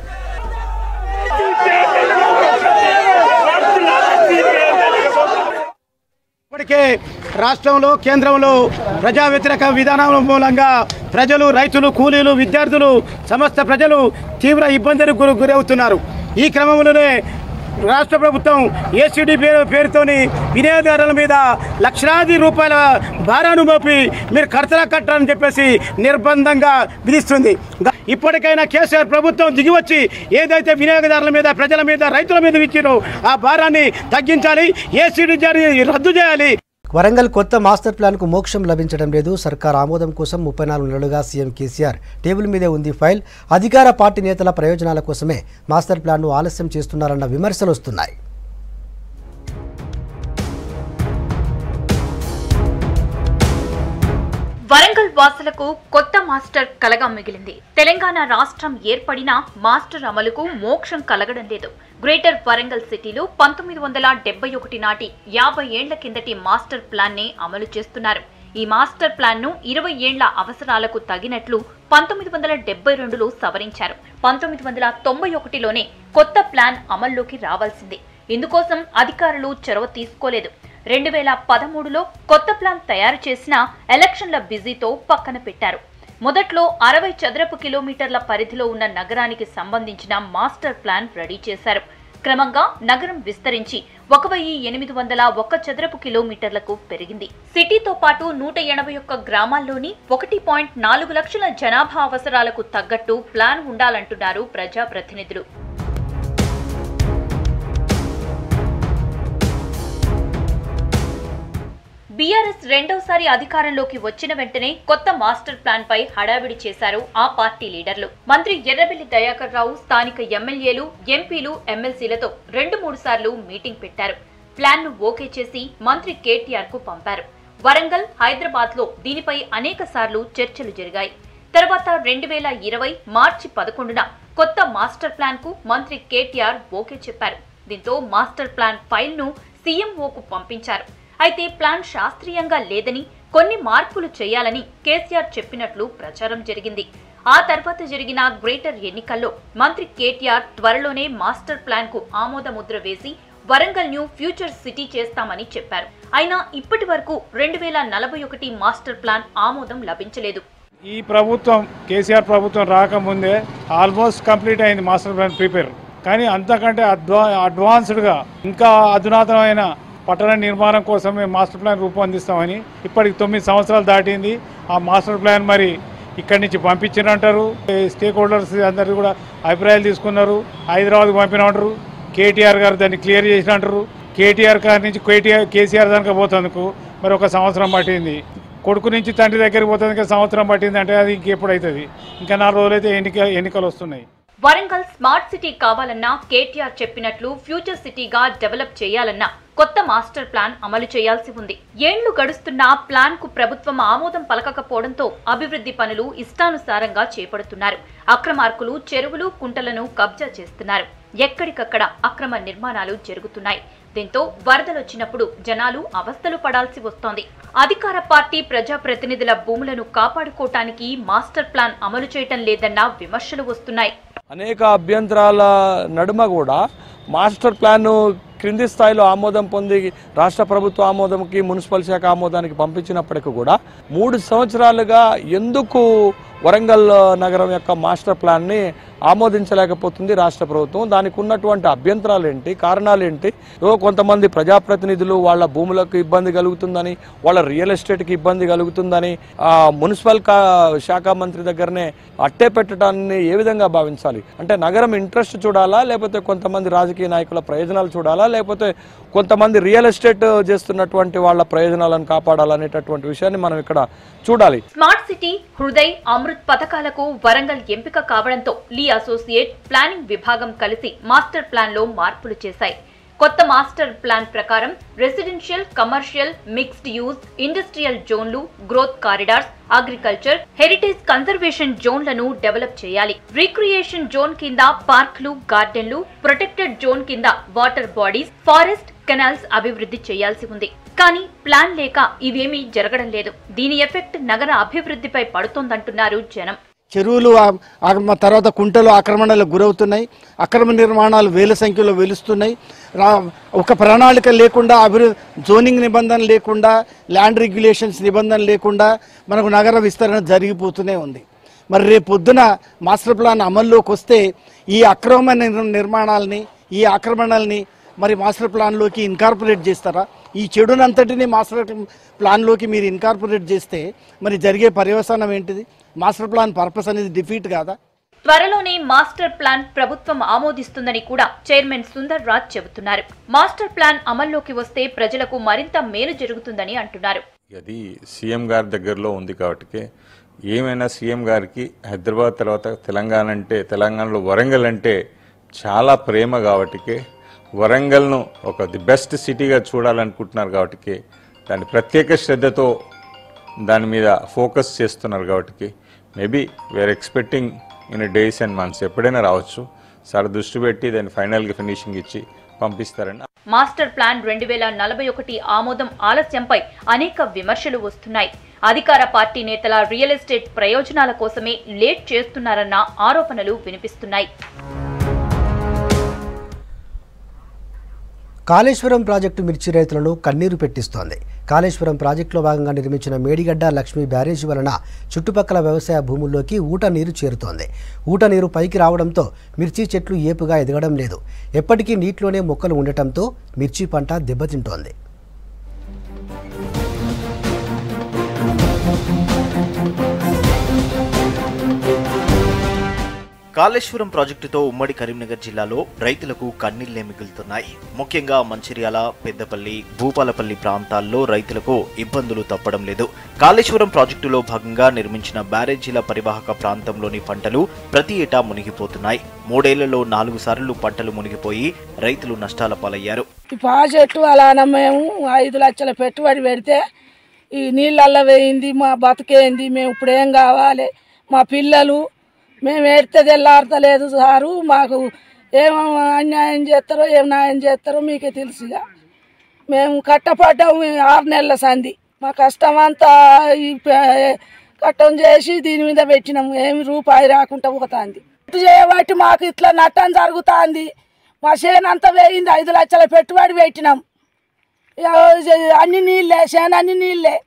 J: ఇప్పటికే రాష్ట్రంలో కేంద్రంలో ప్రజా వ్యతిరేక విధానాల మూలంగా ప్రజలు రైతులు కూలీలు విద్యార్థులు సమస్త ప్రజలు తీవ్ర ఇబ్బందులకు గురి గురవుతున్నారు ఈ క్రమంలోనే రాష్ట్ర ప్రభుత్వం ఏసీడీ పేరు పేరుతోని వినియోగదారుల మీద లక్షలాది రూపాయల భారాన్ని మోపి మీరు ఖర్చులా కట్టాలని చెప్పేసి నిర్బంధంగా విధిస్తుంది గ- ఇప్పటికైనా కేసీఆర్ ప్రభుత్వం దిగివచ్చి ఏదైతే వినియోగదారుల మీద ప్రజల మీద రైతుల మీద ఇచ్చినో ఆ భారాన్ని తగ్గించాలి ఏసీడీ జారీ రద్దు చేయాలి
A: వరంగల్ కొత్త మాస్టర్ ప్లాన్కు మోక్షం లభించడం లేదు సర్కార్ ఆమోదం కోసం ముప్పై నాలుగు నెలలుగా సీఎం కేసీఆర్ టేబుల్ మీదే ఉంది ఫైల్ అధికార పార్టీ నేతల ప్రయోజనాల కోసమే మాస్టర్ ప్లాన్ను ఆలస్యం చేస్తున్నారన్న విమర్శలు వస్తున్నాయి
K: వరంగల్ వాసులకు కొత్త మాస్టర్ కలగా మిగిలింది తెలంగాణ రాష్ట్రం ఏర్పడినా మాస్టర్ అమలుకు మోక్షం కలగడం లేదు గ్రేటర్ వరంగల్ సిటీలో పంతొమ్మిది వందల డెబ్బై ఒకటి నాటి యాభై ఏళ్ల కిందటి మాస్టర్ ప్లాన్ నే అమలు చేస్తున్నారు ఈ మాస్టర్ ప్లాన్ ను ఇరవై ఏండ్ల అవసరాలకు తగినట్లు పంతొమ్మిది వందల డెబ్బై రెండులో సవరించారు పంతొమ్మిది వందల తొంభై ఒకటిలోనే కొత్త ప్లాన్ అమల్లోకి రావాల్సింది ఇందుకోసం అధికారులు చొరవ తీసుకోలేదు రెండు వేల పదమూడులో కొత్త ప్లాన్ తయారు చేసిన ఎలక్షన్ల బిజీతో పక్కన పెట్టారు మొదట్లో అరవై చదరపు కిలోమీటర్ల పరిధిలో ఉన్న నగరానికి సంబంధించిన మాస్టర్ ప్లాన్ రెడీ చేశారు క్రమంగా నగరం విస్తరించి ఒక వెయ్యి ఎనిమిది వందల ఒక్క చదరపు కిలోమీటర్లకు పెరిగింది సిటీతో పాటు నూట ఎనభై ఒక్క గ్రామాల్లోని ఒకటి పాయింట్ నాలుగు లక్షల జనాభా అవసరాలకు తగ్గట్టు ప్లాన్ ఉండాలంటున్నారు ప్రజాప్రతినిధులు బీఆర్ఎస్ రెండోసారి అధికారంలోకి వచ్చిన వెంటనే కొత్త మాస్టర్ ప్లాన్ పై హడావిడి చేశారు ఆ పార్టీ లీడర్లు మంత్రి ఎర్రబెల్లి దయాకర్ రావు స్థానిక ఎమ్మెల్యేలు ఎంపీలు ఎమ్మెల్సీలతో రెండు మూడు సార్లు మీటింగ్ పెట్టారు ప్లాన్ ను ఓకే చేసి మంత్రి కేటీఆర్ కు పంపారు వరంగల్ హైదరాబాద్ లో దీనిపై అనేక సార్లు చర్చలు జరిగాయి తర్వాత రెండు వేల ఇరవై మార్చి పదకొండున కొత్త మాస్టర్ ప్లాన్ కు మంత్రి కేటీఆర్ ఓకే చెప్పారు దీంతో మాస్టర్ ప్లాన్ ఫైల్ ను సీఎంఓకు పంపించారు అయితే ప్లాన్ శాస్త్రీయంగా లేదని కొన్ని మార్పులు చేయాలని కేసీఆర్ చెప్పినట్లు ప్రచారం జరిగింది ఆ తర్వాత జరిగిన గ్రేటర్ ఎన్నికల్లో మంత్రి కేటీఆర్ త్వరలోనే మాస్టర్ ప్లాన్ కు ఆమోద ముద్ర వేసి వరంగల్ న్యూ ఫ్యూచర్ సిటీ చేస్తామని చెప్పారు అయినా ఇప్పటి వరకు రెండు వేల నలభై ఒకటి మాస్టర్ ప్లాన్ ఆమోదం లభించలేదు
L: ఈ ప్రభుత్వం కేసీఆర్ ప్రభుత్వం రాకముందే ఆల్మోస్ట్ కంప్లీట్ అయింది మాస్టర్ ప్లాన్ ప్రిపేర్ కానీ అంతకంటే అడ్వా అడ్వాన్స్డ్గా ఇంకా అధునాతనమైన పట్టణ నిర్మాణం కోసం మేము మాస్టర్ ప్లాన్ రూపొందిస్తామని ఇప్పటికి తొమ్మిది సంవత్సరాలు దాటింది ఆ మాస్టర్ ప్లాన్ మరి ఇక్కడి నుంచి పంపించినంటారు స్టేక్ హోల్డర్స్ అందరు కూడా అభిప్రాయాలు తీసుకున్నారు హైదరాబాద్కి పంపినంటారు కేటీఆర్ గారు దాన్ని క్లియర్ చేసినంటారు కేటీఆర్ గారి నుంచి కేటీఆర్ కేసీఆర్ దానికి పోతందుకు మరి ఒక సంవత్సరం పట్టింది కొడుకు నుంచి తండ్రి దగ్గరికి పోతుంది ఇంకా సంవత్సరం పట్టింది అంటే అది ఇంకెప్పుడు అవుతుంది ఇంకా నాలుగు రోజులైతే ఎన్నిక ఎన్నికలు వస్తున్నాయి
K: వరంగల్ స్మార్ట్ సిటీ కావాలన్నా కేటీఆర్ చెప్పినట్లు ఫ్యూచర్ సిటీగా డెవలప్ చేయాలన్నా కొత్త మాస్టర్ ప్లాన్ అమలు చేయాల్సి ఉంది ఏండ్లు గడుస్తున్నా ప్లాన్ కు ప్రభుత్వం ఆమోదం పలకకపోవడంతో అభివృద్ధి పనులు ఇష్టానుసారంగా చేపడుతున్నారు అక్రమార్కులు చెరువులు కుంటలను కబ్జా చేస్తున్నారు ఎక్కడికక్కడ అక్రమ నిర్మాణాలు జరుగుతున్నాయి దీంతో వరదలొచ్చినప్పుడు జనాలు అవస్థలు పడాల్సి వస్తోంది అధికార పార్టీ ప్రజాప్రతినిధుల భూములను కాపాడుకోవటానికి మాస్టర్ ప్లాన్ అమలు చేయటం లేదన్న విమర్శలు వస్తున్నాయి
M: అనేక అభ్యంతరాల నడుమ కూడా మాస్టర్ ప్లాన్ క్రింది స్థాయిలో ఆమోదం పొంది రాష్ట్ర ప్రభుత్వ ఆమోదంకి మున్సిపల్ శాఖ ఆమోదానికి పంపించినప్పటికీ కూడా మూడు సంవత్సరాలుగా ఎందుకు వరంగల్ నగరం యొక్క మాస్టర్ ప్లాన్ని ఆమోదించలేకపోతుంది రాష్ట్ర ప్రభుత్వం దానికి ఉన్నటువంటి అభ్యంతరాలు ఏంటి కారణాలు ఏంటి ఏదో కొంతమంది ప్రజాప్రతినిధులు వాళ్ళ భూములకు ఇబ్బంది కలుగుతుందని వాళ్ళ రియల్ ఎస్టేట్కి ఇబ్బంది కలుగుతుందని ఆ మున్సిపల్ కా శాఖ మంత్రి దగ్గరనే అట్టే పెట్టడాన్ని ఏ విధంగా భావించాలి అంటే నగరం ఇంట్రెస్ట్ చూడాలా లేకపోతే కొంతమంది రాజకీయ నాయకుల ప్రయోజనాలు చూడాలా లేకపోతే కొంతమంది రియల్ ఎస్టేట్ చేస్తున్నటువంటి వాళ్ళ ప్రయోజనాలను కాపాడాలనేటటువంటి విషయాన్ని మనం ఇక్కడ చూడాలి
K: స్మార్ట్ సిటీ హృదయ్ అమృత్ పథకాలకు వరంగల్ ఎంపిక కావడంతో లీ అసోసియేట్ ప్లానింగ్ విభాగం కలిసి మాస్టర్ ప్లాన్ లో మార్పులు చేశాయి కొత్త మాస్టర్ ప్లాన్ ప్రకారం residential commercial mixed use industrial జోన్లు growth corridors agriculture heritage conservation జోన్లను డెవలప్ చేయాలి రీక్రియేషన్ జోన్ కింద పార్క్లు గార్డెన్లు ప్రొటెక్టెడ్ జోన్ కింద వాటర్ బాడీస్ ఫారెస్ట్ కెనాల్స్ అభివృద్ధి చేయాల్సి ఉంది కానీ ప్లాన్ లేక ఇవేమీ జరగడం లేదు దీని ఎఫెక్ట్ నగర అభివృద్ధిపై పడుతోందంటున్నారు జనం
J: చెరువులు ఆ- ఆ తర్వాత కుంటలు ఆక్రమణలకు గురవుతున్నాయి అక్రమ నిర్మాణాలు వేల సంఖ్యలో వెలుస్తున్నాయి రా ఒక ప్రణాళిక లేకుండా అభివృద్ధి జోనింగ్ నిబంధన లేకుండా ల్యాండ్ రెగ్యులేషన్స్ నిబంధన లేకుండా మనకు నగర విస్తరణ జరిగిపోతూనే ఉంది మరి రేపు పొద్దున మాస్టర్ ప్లాన్ అమల్లోకి వస్తే ఈ అక్రమ నిర్- నిర్మాణాలని ఈ ఆక్రమణల్ని మరి మాస్టర్ ప్లాన్లోకి ఇన్కార్పొరేట్ చేస్తారా ఈ చెడునంతటిని మాస్టర్ ప్లాన్లోకి మీరు ఇన్కార్పొరేట్ చేస్తే మరి జరిగే పర్యవసానం ఏంటిది మాస్టర్ ప్లాన్ పర్పస్ అనేది డిఫీట్ కాదా
K: త్వరలోనే మాస్టర్ ప్లాన్ ప్రభుత్వం ఆమోదిస్తుందని కూడా చైర్మన్ సుందర్ రాజ్ చెబుతున్నారు మాస్టర్ ప్లాన్ అమల్లోకి వస్తే ప్రజలకు మరింత మేలు జరుగుతుందని అంటున్నారు
N: అది సీఎం గారి దగ్గరలో ఉంది కాబట్టి ఏమైనా సీఎం గారికి హైదరాబాద్ తర్వాత తెలంగాణ అంటే తెలంగాణలో వరంగల్ అంటే చాలా ప్రేమ కాబట్టి వరంగల్ను ఒక ది బెస్ట్ సిటీగా చూడాలనుకుంటున్నారు కాబట్టి దాని ప్రత్యేక శ్రద్ధతో దాని మీద ఫోకస్ చేస్తున్నారు కాబట్టి maybe we're expecting in days and months ఎప్పుడైనా రావచ్చు సార్ దృష్టి పెట్టి దాన్ని ఫైనల్గా ఫినిషింగ్ ఇచ్చి పంపిస్తారని
K: మాస్టర్ ప్లాన్ రెండు వేల నలభై ఒకటి ఆమోదం ఆలస్యంపై అనేక విమర్శలు వస్తున్నాయి అధికార పార్టీ నేతల రియల్ ఎస్టేట్ ప్రయోజనాల కోసమే లేట్ చేస్తున్నారన్న ఆరోపణలు వినిపిస్తున్నాయి
A: కాళేశ్వరం ప్రాజెక్టు మిర్చి రైతులను కన్నీరు పెట్టిస్తోంది కాళేశ్వరం ప్రాజెక్టులో భాగంగా నిర్మించిన మేడిగడ్డ లక్ష్మీ బ్యారేజీ వలన చుట్టుపక్కల వ్యవసాయ భూముల్లోకి ఊట నీరు చేరుతోంది ఊట నీరు పైకి రావడంతో మిర్చి చెట్లు ఏపుగా ఎదగడం లేదు ఎప్పటికీ నీటిలోనే మొక్కలు ఉండటంతో మిర్చి పంట దెబ్బతింటోంది
O: కాళేశ్వరం ప్రాజెక్టుతో ఉమ్మడి కరీంనగర్ జిల్లాలో రైతులకు కన్నీళ్లే మిగులుతున్నాయి ముఖ్యంగా మంచిర్యాల పెద్దపల్లి భూపాలపల్లి ప్రాంతాల్లో రైతులకు ఇబ్బందులు తప్పడం లేదు కాళేశ్వరం ప్రాజెక్టులో భాగంగా నిర్మించిన బ్యారేజీల పరివాహక ప్రాంతంలోని పంటలు ప్రతి ఏటా మునిగిపోతున్నాయి మూడేళ్లలో నాలుగు సార్లు పంటలు మునిగిపోయి రైతులు నష్టాల పాలయ్యారు
P: ఈ ప్రాజెక్టు అలానే మేము ఐదు లక్షల పెట్టుబడి పెడితే ఈ నీళ్ళల్లో వేయింది మా బతికేంది మేము ఇప్పుడు ఏం కావాలి మా పిల్లలు మేము ఏడితే తెల్లారతలేదు సారు మాకు ఏం అన్యాయం చేస్తారో ఏం న్యాయం చేస్తారో మీకే తెలుసుగా మేము కట్టపడ్డాము ఈ ఆరు నెలల సంధి మా కష్టం అంతా ఈ ప- కట్టం చేసి దీని మీద పెట్టినాము ఏమి రూపాయి రాకుండా పోతుంది ఇటు చేయబట్టి మాకు ఇట్లా నట్టం జరుగుతుంది మా చేను అంతా వేయింది ఐదు లక్షల పెట్టుబడి పెట్టినాం ఇక అన్ని నీళ్ళే చేను అన్ని నీళ్ళే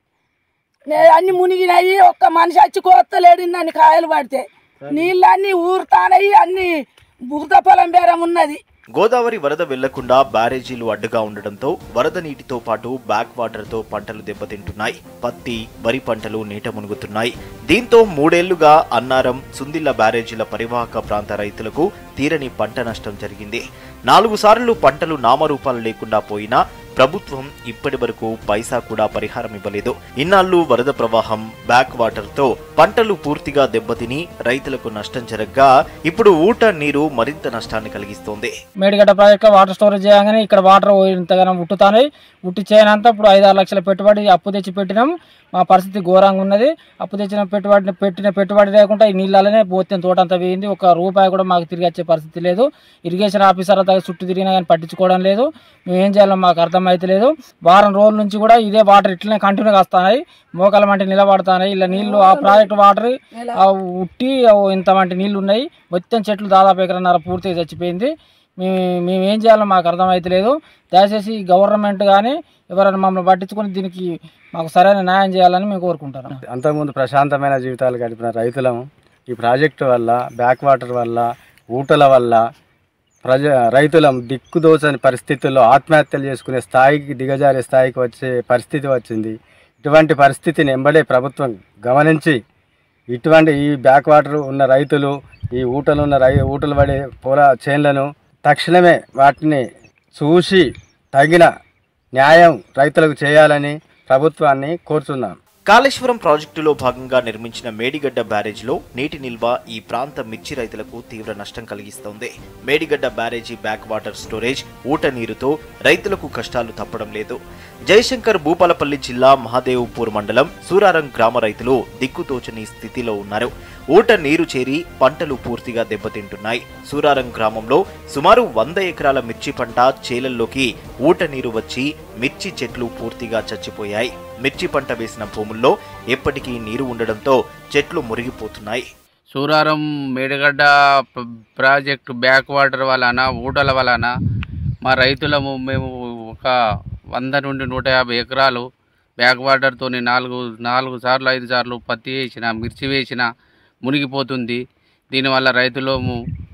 P: నే- అన్ని మునిగినాయి ఒక్క మనిషి వచ్చి కోత్తలేడు అన్ని కాయలు పడితే నీళ్ళన్నీ ఊరుతానయి అన్ని బురద పొలం బేరం ఉన్నది
O: గోదావరి వరద వెళ్లకుండా బ్యారేజీలు అడ్డుగా ఉండడంతో వరద నీటితో పాటు బ్యాక్ వాటర్తో పంటలు దెబ్బతింటున్నాయి పత్తి వరి పంటలు నీట మునుగుతున్నాయి దీంతో మూడేళ్లుగా అన్నారం సుందిల్ల బ్యారేజీల పరివాహక ప్రాంత రైతులకు తీరని పంట నష్టం జరిగింది నాలుగు సార్లు పంటలు నామరూపాలు లేకుండా పోయినా ప్రభుత్వం ఇప్పటి వరకు పైసా కూడా పరిహారం ఇవ్వలేదు ఇన్నాళ్లు వరద ప్రవాహం బ్యాక్ వాటర్ తో పంటలు పూర్తిగా దెబ్బతిని రైతులకు నష్టం జరగ్గా ఇప్పుడు ఊట నీరు మరింత నష్టాన్ని కలిగిస్తోంది
Q: మేడిగడ్డ ప్రాజెక్ట్లో వాటర్ స్టోరేజ్ చేయగానే ఇక్కడ వాటర్ ఇంతగానో ఉట్టుతాయి ఉట్టి చేయనంతా ఇప్పుడు ఐదు ఆరు లక్షల పెట్టుబడి అప్పు తెచ్చి పెట్టినాం మా పరిస్థితి ఘోరంగా ఉన్నది అప్పు తెచ్చిన పెట్టుబడి పెట్టిన పెట్టుబడి లేకుండా ఈ నీళ్ళనే పోతే తోట అంతా వేయింది ఒక రూపాయి కూడా మాకు తిరిగి వచ్చే పరిస్థితి లేదు ఇరిగేషన్ ఆఫీసర్ అంతా చుట్టూ తిరిగినా కానీ పట్టించుకోవడం లేదు మేము ఏం చేయాలో మాకు అర్థమైతలేదు వారం రోజుల నుంచి కూడా ఇదే వాటర్ ఇట్లనే కంటిన్యూగా వస్తున్నాయి మోకాల వంటి నిలబడుతున్నాయి ఇలా నీళ్లు ఆ ప్రాజెక్ట్ వాటర్ ఆ ఉట్టి ఆ ఇంత వంటి నీళ్లు ఉన్నాయి మొత్తం చెట్లు దాదాపు ఎకరన్నర పూర్తిగా చచ్చిపోయింది మేము మేము ఏం చేయాలో మాకు అర్థమైతలేదు దయచేసి గవర్నమెంట్ కానీ ఎవరైనా మమ్మల్ని పట్టించుకొని దీనికి మాకు సరైన న్యాయం చేయాలని మేము కోరుకుంటున్నాం
R: అంతకుముందు ప్రశాంతమైన జీవితాలు గడిపిన రైతులము ఈ ప్రాజెక్టు వల్ల బ్యాక్ వాటర్ వల్ల ఊటల వల్ల ప్రజ రైతులం దిక్కుదోచని పరిస్థితుల్లో ఆత్మహత్యలు చేసుకునే స్థాయికి దిగజారే స్థాయికి వచ్చే పరిస్థితి వచ్చింది ఇటువంటి పరిస్థితిని ఎంబడే ప్రభుత్వం గమనించి ఇటువంటి ఈ బ్యాక్ వాటర్ ఉన్న రైతులు ఈ ఊటలు ఉన్న రై ఊటలు పడే పొల చేన్లను తక్షణమే వాటిని చూసి తగిన న్యాయం రైతులకు చేయాలని ప్రభుత్వాన్ని కోరుతున్నాం
O: కాళేశ్వరం ప్రాజెక్టులో భాగంగా నిర్మించిన మేడిగడ్డ బ్యారేజ్లో నీటి నిల్వ ఈ ప్రాంత మిర్చి రైతులకు తీవ్ర నష్టం కలిగిస్తోంది Medigadda barrage back water storage ఊట నీరుతో రైతులకు కష్టాలు తప్పడం లేదు జయశంకర్ భూపాలపల్లి జిల్లా మహాదేవ్పూర్ మండలం సూరారం గ్రామ రైతులు దిక్కుతోచని స్థితిలో ఉన్నారు ఊట నీరు చేరి పంటలు పూర్తిగా దెబ్బతింటున్నాయి సూరారం గ్రామంలో సుమారు వంద ఎకరాల మిర్చి పంట చేలల్లోకి ఊట నీరు వచ్చి మిర్చి చెట్లు పూర్తిగా చచ్చిపోయాయి మిర్చి పంట వేసిన భూముల్లో ఎప్పటికీ నీరు ఉండడంతో చెట్లు మురిగిపోతున్నాయి
S: సూరారం మేడిగడ్డ ప- ప్రాజెక్టు బ్యాక్ వాటర్ వలన ఊటల వలన మా రైతులము మేము ఒక వంద నుండి నూట యాభై ఎకరాలు బ్యాక్ వాటర్తో నాలుగు నాలుగు సార్లు ఐదు సార్లు పత్తి వేసిన మిర్చి వేసిన మునిగిపోతుంది దీనివల్ల రైతులము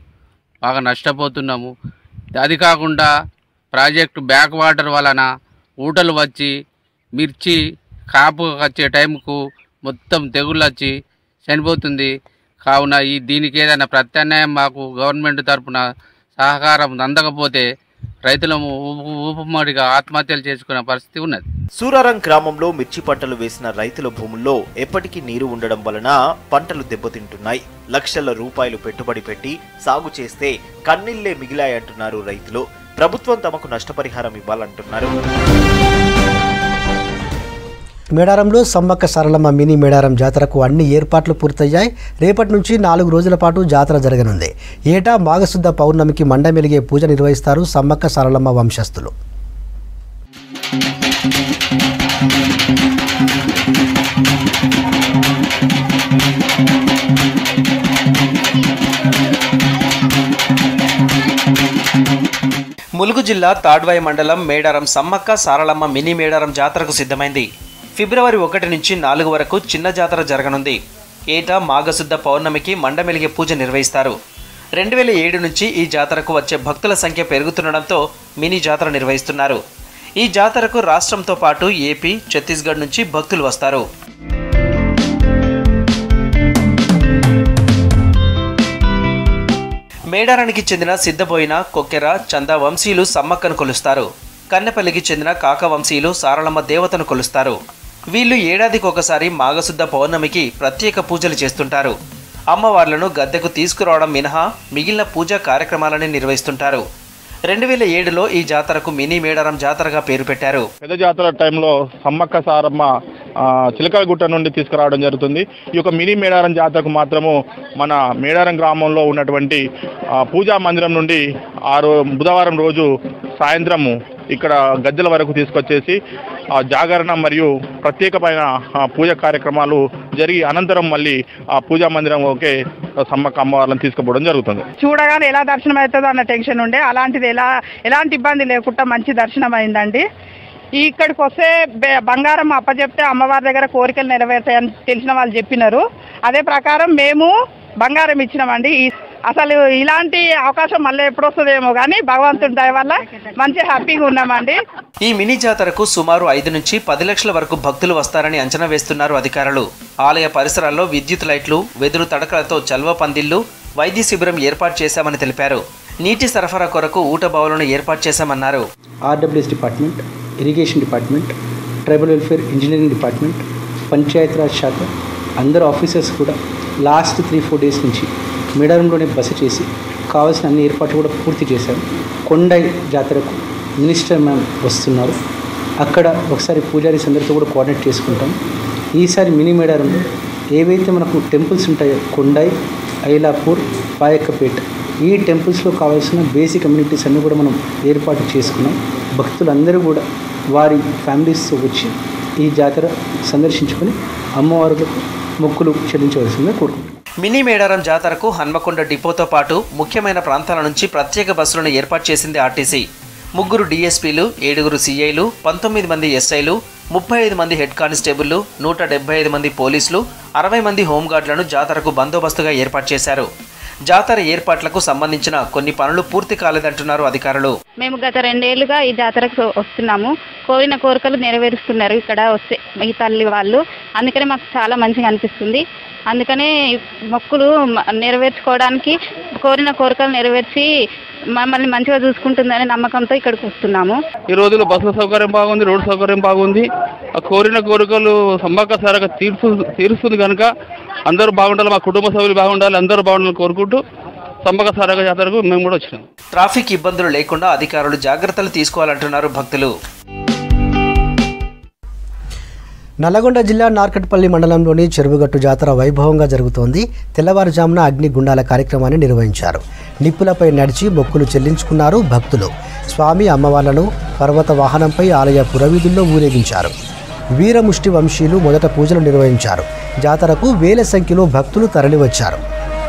S: బాగా నష్టపోతున్నాము అది కాకుండా ప్రాజెక్టు బ్యాక్ వాటర్ వలన ఊటలు వచ్చి మిర్చి కాపు వచ్చే టైంకు మొత్తం తెగుళ్ళు వచ్చి చనిపోతుంది కావున ఈ దీనికి ఏదైనా ప్రత్యామ్నాయం మాకు గవర్నమెంట్ తరపున సహకారం అందకపోతే రైతులము ఊపు ఊపుమడిగా ఆత్మహత్యలు చేసుకునే పరిస్థితి ఉన్నది
O: సూరారం గ్రామంలో మిర్చి పంటలు వేసిన రైతుల భూముల్లో ఎప్పటికీ నీరు ఉండడం వలన పంటలు దెబ్బతింటున్నాయి లక్షల రూపాయలు పెట్టుబడి పెట్టి సాగు చేస్తే కన్నీళ్లే మిగిలాయంటున్నారు రైతులు ప్రభుత్వం తమకు నష్టపరిహారం ఇవ్వాలంటున్నారు
A: మేడారంలో సమ్మక్క సరళమ్మ మినీ మేడారం జాతరకు అన్ని ఏర్పాట్లు పూర్తయ్యాయి రేపటి నుంచి నాలుగు రోజుల పాటు జాతర జరగనుంది ఏటా మాఘశుద్ధ పౌర్ణమికి మండమెలిగే పూజ నిర్వహిస్తారు సమ్మక్క సరళమ్మ వంశస్థులు
T: ములుగు జిల్లా తాడ్వాయి మండలం మేడారం సమ్మక్క సారలమ్మ మినీ మేడారం జాతరకు సిద్ధమైంది ఫిబ్రవరి ఒకటి నుంచి నాలుగు వరకు చిన్న జాతర జరగనుంది ఏటా మాఘశుద్ధ పౌర్ణమికి మండమెలిగే పూజ నిర్వహిస్తారు రెండు వేల ఏడు నుంచి ఈ జాతరకు వచ్చే భక్తుల సంఖ్య పెరుగుతుండడంతో మినీ జాతర నిర్వహిస్తున్నారు ఈ జాతరకు రాష్ట్రంతో పాటు ఏపీ ఛత్తీస్గఢ్ నుంచి భక్తులు వస్తారు మేడారానికి చెందిన సిద్ధబోయిన కొక్కెర చంద వంశీయులు సమ్మక్కను కొలుస్తారు కన్నెపల్లికి చెందిన కాక వంశీయులు సారళమ్మ దేవతను కొలుస్తారు వీళ్ళు ఏడాదికి ఒకసారి మాఘశుద్ధ పౌర్ణమికి ప్రత్యేక పూజలు చేస్తుంటారు అమ్మవార్లను గద్దెకు తీసుకురావడం మినహా మిగిలిన పూజా కార్యక్రమాలని నిర్వహిస్తుంటారు రెండు వేల ఏడులో ఈ జాతరకు మినీ మేడారం జాతరగా పేరు పెట్టారు
I: పెద్ద జాతర టైంలో సమ్మక్క సారమ్మ ఆ, చిలకలగుట్ట నుండి తీసుకురావడం జరుగుతుంది ఈ యొక్క మినీ మేడారం జాతరకు మాత్రము మన మేడారం గ్రామంలో ఉన్నటువంటి ఆ, పూజా మందిరం నుండి ఆరు బుధవారం రోజు సాయంత్రము ఇక్కడ గద్దెల వరకు తీసుకొచ్చేసి ఆ, జాగరణ మరియు ప్రత్యేకమైన ఆ, పూజ కార్యక్రమాలు జరిగి అనంతరం మళ్ళీ ఆ పూజా మందిరం ఒకే సమ్మక్క అమ్మవార్లను తీసుకుపోవడం జరుగుతుంది
U: చూడగానే ఎలా దర్శనం అవుతుందో అన్న టెన్షన్ ఉండే అలాంటిది ఎలా ఎలాంటి ఇబ్బంది లేకుండా మంచి దర్శనం అయిందండి ఇక్కడికి వస్తే బె- బంగారం అప్పచెప్తే అమ్మవారి దగ్గర కోరికలు నెరవేరుతాయని తెలిసిన వాళ్ళు చెప్పినారు అదే ప్రకారం మేము బంగారం ఇచ్చినామండి ఈ- అసలు ఇలాంటి అవకాశం మళ్ళీ ఎప్పుడు వస్తుందేమో కానీ భగవంతుడి దయ వల్ల మంచి హ్యాపీగా ఉన్నామండి
T: ఈ మినీ జాతరకు సుమారు ఐదు నుంచి పది లక్షల వరకు భక్తులు వస్తారని అంచనా వేస్తున్నారు అధికారులు ఆలయ పరిసరాల్లో విద్యుత్ లైట్లు వెదురు తడకలతో చల్వ పందిళ్లు వైద్య శిబిరం ఏర్పాటు చేశామని తెలిపారు నీటి సరఫరా కొరకు ఊట బావులను ఏర్పాటు చేశామన్నారు
V: RWS department irrigation department tribal welfare engineering department Panchayati Raj శాఖ అందరు ఆఫీసర్స్ కూడా లాస్ట్ త్రీ ఫోర్ డేస్ నుంచి మేడారంలోనే బస చేసి కావాల్సిన అన్ని ఏర్పాట్లు కూడా పూర్తి చేశారు కొండై జాతరకు మినిస్టర్ మ్యామ్ వస్తున్నారు అక్కడ ఒకసారి పూజారీస్ అందరితో కూడా కోఆర్డినేట్ చేసుకుంటాం ఈసారి మినీ మేడారంలో ఏవైతే మనకు టెంపుల్స్ ఉంటాయో కొండై ఐలాపూర్ పాయక్కపేట ఈ టెంపుల్స్లో కావాల్సిన బేసిక్ కమ్యూనిటీస్ అన్నీ కూడా మనం ఏర్పాటు చేసుకున్నాం భక్తులందరూ కూడా వారి ఫ్యామిలీస్తో వచ్చి ఈ జాతర సందర్శించుకొని అమ్మవారులకు మొక్కులు చెల్లించవలసిందిగా కోరుకుంటున్నాం
T: మినీ మేడారం జాతరకు హన్మకొండ డిపోతో పాటు ముఖ్యమైన ప్రాంతాల నుంచి ప్రత్యేక బస్సులను ఏర్పాటు చేసింది ఆర్టీసీ ముగ్గురు డీఎస్పీలు ఏడుగురు సీఐలు పంతొమ్మిది మంది ఎస్ఐలు ముప్పై ఐదు మంది హెడ్ కానిస్టేబుళ్లు నూట డెబ్బై ఐదు మంది పోలీసులు అరవై మంది హోంగార్డులను జాతరకు బందోబస్తుగా ఏర్పాటు చేశారు జాతర ఏర్పాట్లకు సంబంధించిన కొన్ని పనులు పూర్తి కాలేదంటున్నారు అధికారులు
W: మేము గత రెండేళ్లుగా ఈ జాతరకు వస్తున్నాము కోరిన కోరికలు నెరవేరుస్తున్నారు ఇక్కడ వస్తే ఈ తల్లి వాళ్ళు అందుకనే మాకు చాలా మంచిగా అనిపిస్తుంది అందుకనే మొక్కులు మ- నెరవేర్చుకోవడానికి కోరిన కోరికలు నెరవేర్చి మమ్మల్ని మంచిగా చూసుకుంటుందనే నమ్మకంతో ఇక్కడికి వస్తున్నాము
X: ఈ రోజుల్లో బస్సుల సౌకర్యం బాగుంది రోడ్డు సౌకర్యం బాగుంది ఆ కోరిన కోరికలు సమ్మక్క సారగా తీర్చు తీరుస్తుంది కనుక అందరూ బాగుండాలి మా కుటుంబ సభ్యులు బాగుండాలి అందరూ బాగుండాలని కోరుకుంటూ సమ్మక్క సారగా జాతరకు మేము కూడా వచ్చినాం
T: ట్రాఫిక్ ఇబ్బందులు లేకుండా అధికారులు జాగ్రత్తలు తీసుకోవాలంటున్నారు భక్తులు
A: నల్లగొండ జిల్లా నార్కట్పల్లి మండలంలోని చెరువుగట్టు జాతర వైభవంగా జరుగుతోంది తెల్లవారుజామున అగ్ని గుండాల కార్యక్రమాన్ని నిర్వహించారు నిప్పులపై నడిచి మొక్కులు చెల్లించుకున్నారు భక్తులు స్వామి అమ్మవార్లను పర్వత వాహనంపై ఆలయ పురవీధుల్లో ఊరేగించారు వీరముష్టి వంశీయులు మొదట పూజలు నిర్వహించారు జాతరకు వేల సంఖ్యలో భక్తులు తరలివచ్చారు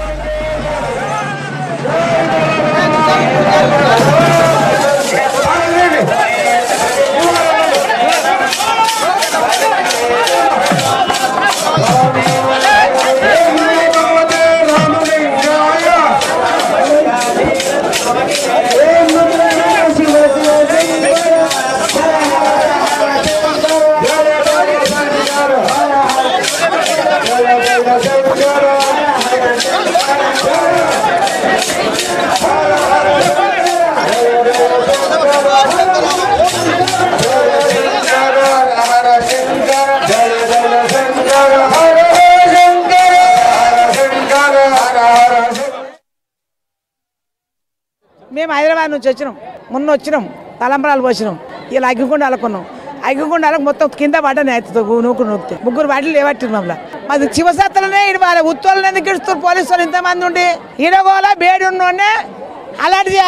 Y: మేము హైదరాబాద్ నుంచి వచ్చినాం మొన్న వచ్చినాం తలంబరాలు పోసినాం ఇలా అగ్గిగుండాలకు కొన్నాం అగ్గిగుండాలకు మొత్తం కింద పడ్డాను ఎత్తుతో నూకు నూకితే ముగ్గురు బాటిల్ లేవట్టిరు మమ్మల్ని మాది శివసత్తులనే ఇడవాలి ఉత్తోళ్ళని ఎందుకు ఇడుస్తారు పోలీసు వాళ్ళు ఇంతమంది ఉండి ఇడగోల బేడి ఉన్నోనే అలర్ట్ చేయాలి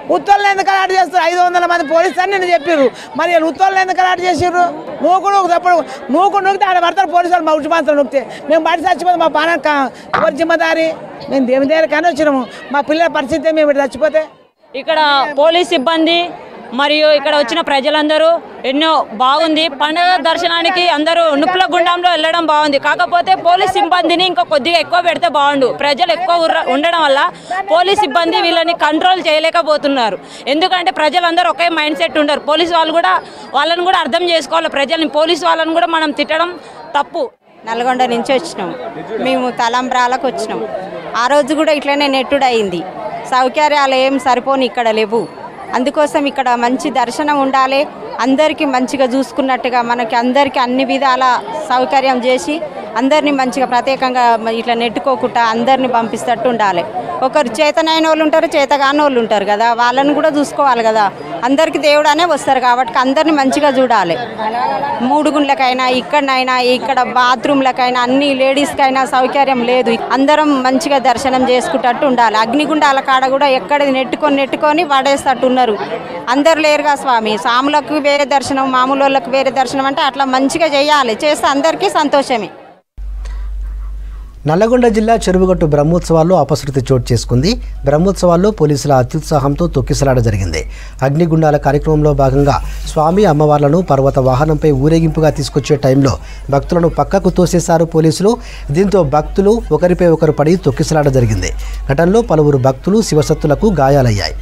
Y: ఉత్తోళ్ళు ఎందుకు అలాంటి చేస్తారు ఐదు వందల మంది పోలీసు అని నేను చెప్పారు మరి వీళ్ళు ఉత్తోళ్ళు ఎందుకు అలాంటి చేసారు నువ్వు కూడా ఒక తప్పుడు నువ్వు కూడా నొక్కితే ఆడ పడతారు పోలీసు వాళ్ళు మా ఉచ్చి మాత్రం నొక్కితే మేము బయట చచ్చిపోతే మా పాన ఎవరి జిమ్మదారి మేము దేని దగ్గర కానీ వచ్చినాము మా పిల్లల పరిస్థితి మేము ఇక్కడ చచ్చిపోతే
B: ఇక్కడ పోలీస్ సిబ్బంది మరియు ఇక్కడ వచ్చిన ప్రజలందరూ ఎన్నో బాగుంది పండుగ దర్శనానికి అందరూ నుప్పుల గుండంలో వెళ్ళడం బాగుంది కాకపోతే పోలీస్ సిబ్బందిని ఇంకా కొద్దిగా ఎక్కువ పెడితే బాగుండు ప్రజలు ఎక్కువ ఉర్ర- ఉండడం వల్ల పోలీస్ సిబ్బంది వీళ్ళని కంట్రోల్ చేయలేకపోతున్నారు ఎందుకంటే ప్రజలందరూ ఒకే మైండ్ సెట్ ఉండరు పోలీస్ వాళ్ళు కూడా వాళ్ళని కూడా అర్థం చేసుకోవాలి ప్రజల్ని పోలీస్ వాళ్ళని కూడా మనం తిట్టడం తప్పు
C: నల్గొండ నుంచి వచ్చినాం మేము తలంబ్రాలకు వచ్చినాం ఆ రోజు కూడా ఇట్లనే నెట్టుడు అయింది సౌకర్యాలు ఏం సరిపోని ఇక్కడ లేవు అందుకోసం ఇక్కడ మంచి దర్శనం ఉండాలి అందరికీ మంచిగా చూసుకున్నట్టుగా మనకి అందరికీ అన్ని విధాల సౌకర్యం చేసి అందరినీ మంచిగా ప్రత్యేకంగా మ- ఇట్లా నెట్టుకోకుండా అందరినీ పంపిస్తట్టు ఉండాలి ఒకరు చేతనైన వాళ్ళు ఉంటారు చేతగాని వాళ్ళు ఉంటారు కదా వాళ్ళని కూడా చూసుకోవాలి కదా అందరికీ దేవుడనే వస్తారు కాబట్టి అందరినీ మంచిగా చూడాలి మూడు గుండ్లకైనా ఇక్కడనైనా ఇక్కడ బాత్రూమ్లకైనా అన్ని లేడీస్కైనా సౌకర్యం లేదు అందరం మంచిగా దర్శనం చేసుకుంటట్టు ఉండాలి అగ్నిగుండాల కాడ కూడా ఎక్కడ నెట్టుకొని నెట్టుకొని పడేస్తట్టు ఉన్నారు అందరు లేరుగా స్వామి సాములకు వేరే దర్శనం మామూలు వాళ్ళకి వేరే దర్శనం అంటే అట్లా మంచిగా చేయాలి చేస్తే అందరికీ సంతోషమే
A: నల్లగొండ జిల్లా చెరువుగట్టు బ్రహ్మోత్సవాల్లో అపశృతి చోటు చేసుకుంది బ్రహ్మోత్సవాల్లో పోలీసుల అత్యుత్సాహంతో తొక్కిసలాట జరిగింది అగ్నిగుండాల కార్యక్రమంలో భాగంగా స్వామి అమ్మవార్లను పర్వత వాహనంపై ఊరేగింపుగా తీసుకొచ్చే టైంలో భక్తులను పక్కకు తోసేశారు పోలీసులు దీంతో భక్తులు ఒకరిపై ఒకరు పడి తొక్కిసలాట జరిగింది ఘటనలో పలువురు భక్తులు శివసత్తులకు గాయాలయ్యాయి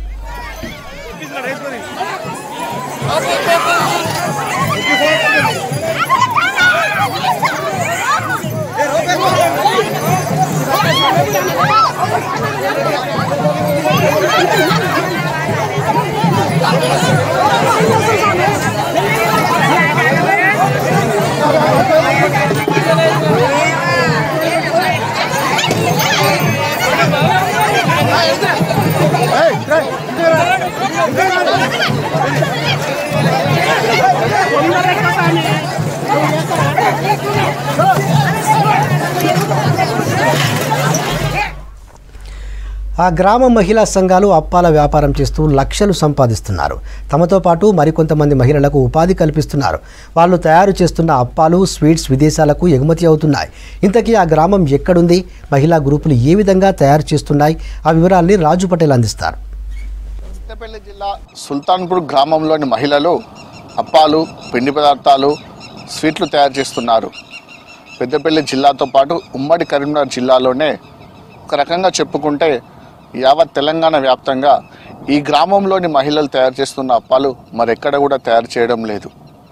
A: ఆ గ్రామ మహిళా సంఘాలు అప్పాల వ్యాపారం చేస్తూ లక్షలు సంపాదిస్తున్నారు తమతో పాటు మరికొంతమంది మహిళలకు ఉపాధి కల్పిస్తున్నారు వాళ్ళు తయారు చేస్తున్న అప్పాలు స్వీట్స్ విదేశాలకు ఎగుమతి అవుతున్నాయి ఇంతకీ ఆ గ్రామం ఎక్కడుంది మహిళా గ్రూపులు ఏ విధంగా తయారు చేస్తున్నాయి ఆ వివరాల్ని రాజు పటేల్ అందిస్తారు
D: పెద్దపల్లి జిల్లా సుల్తాన్పూర్ గ్రామంలోని మహిళలు అప్పాలు పిండి పదార్థాలు స్వీట్లు తయారు చేస్తున్నారు పెద్దపల్లి జిల్లాతో పాటు ఉమ్మడి కరీంనగర్ జిల్లాలోనే ఒక రకంగా చెప్పుకుంటే యావత్ తెలంగాణ వ్యాప్తంగా ఈ గ్రామంలోని మహిళలు తయారు చేస్తున్న అప్పాలు మరెక్కడ కూడా తయారు చేయడం లేదు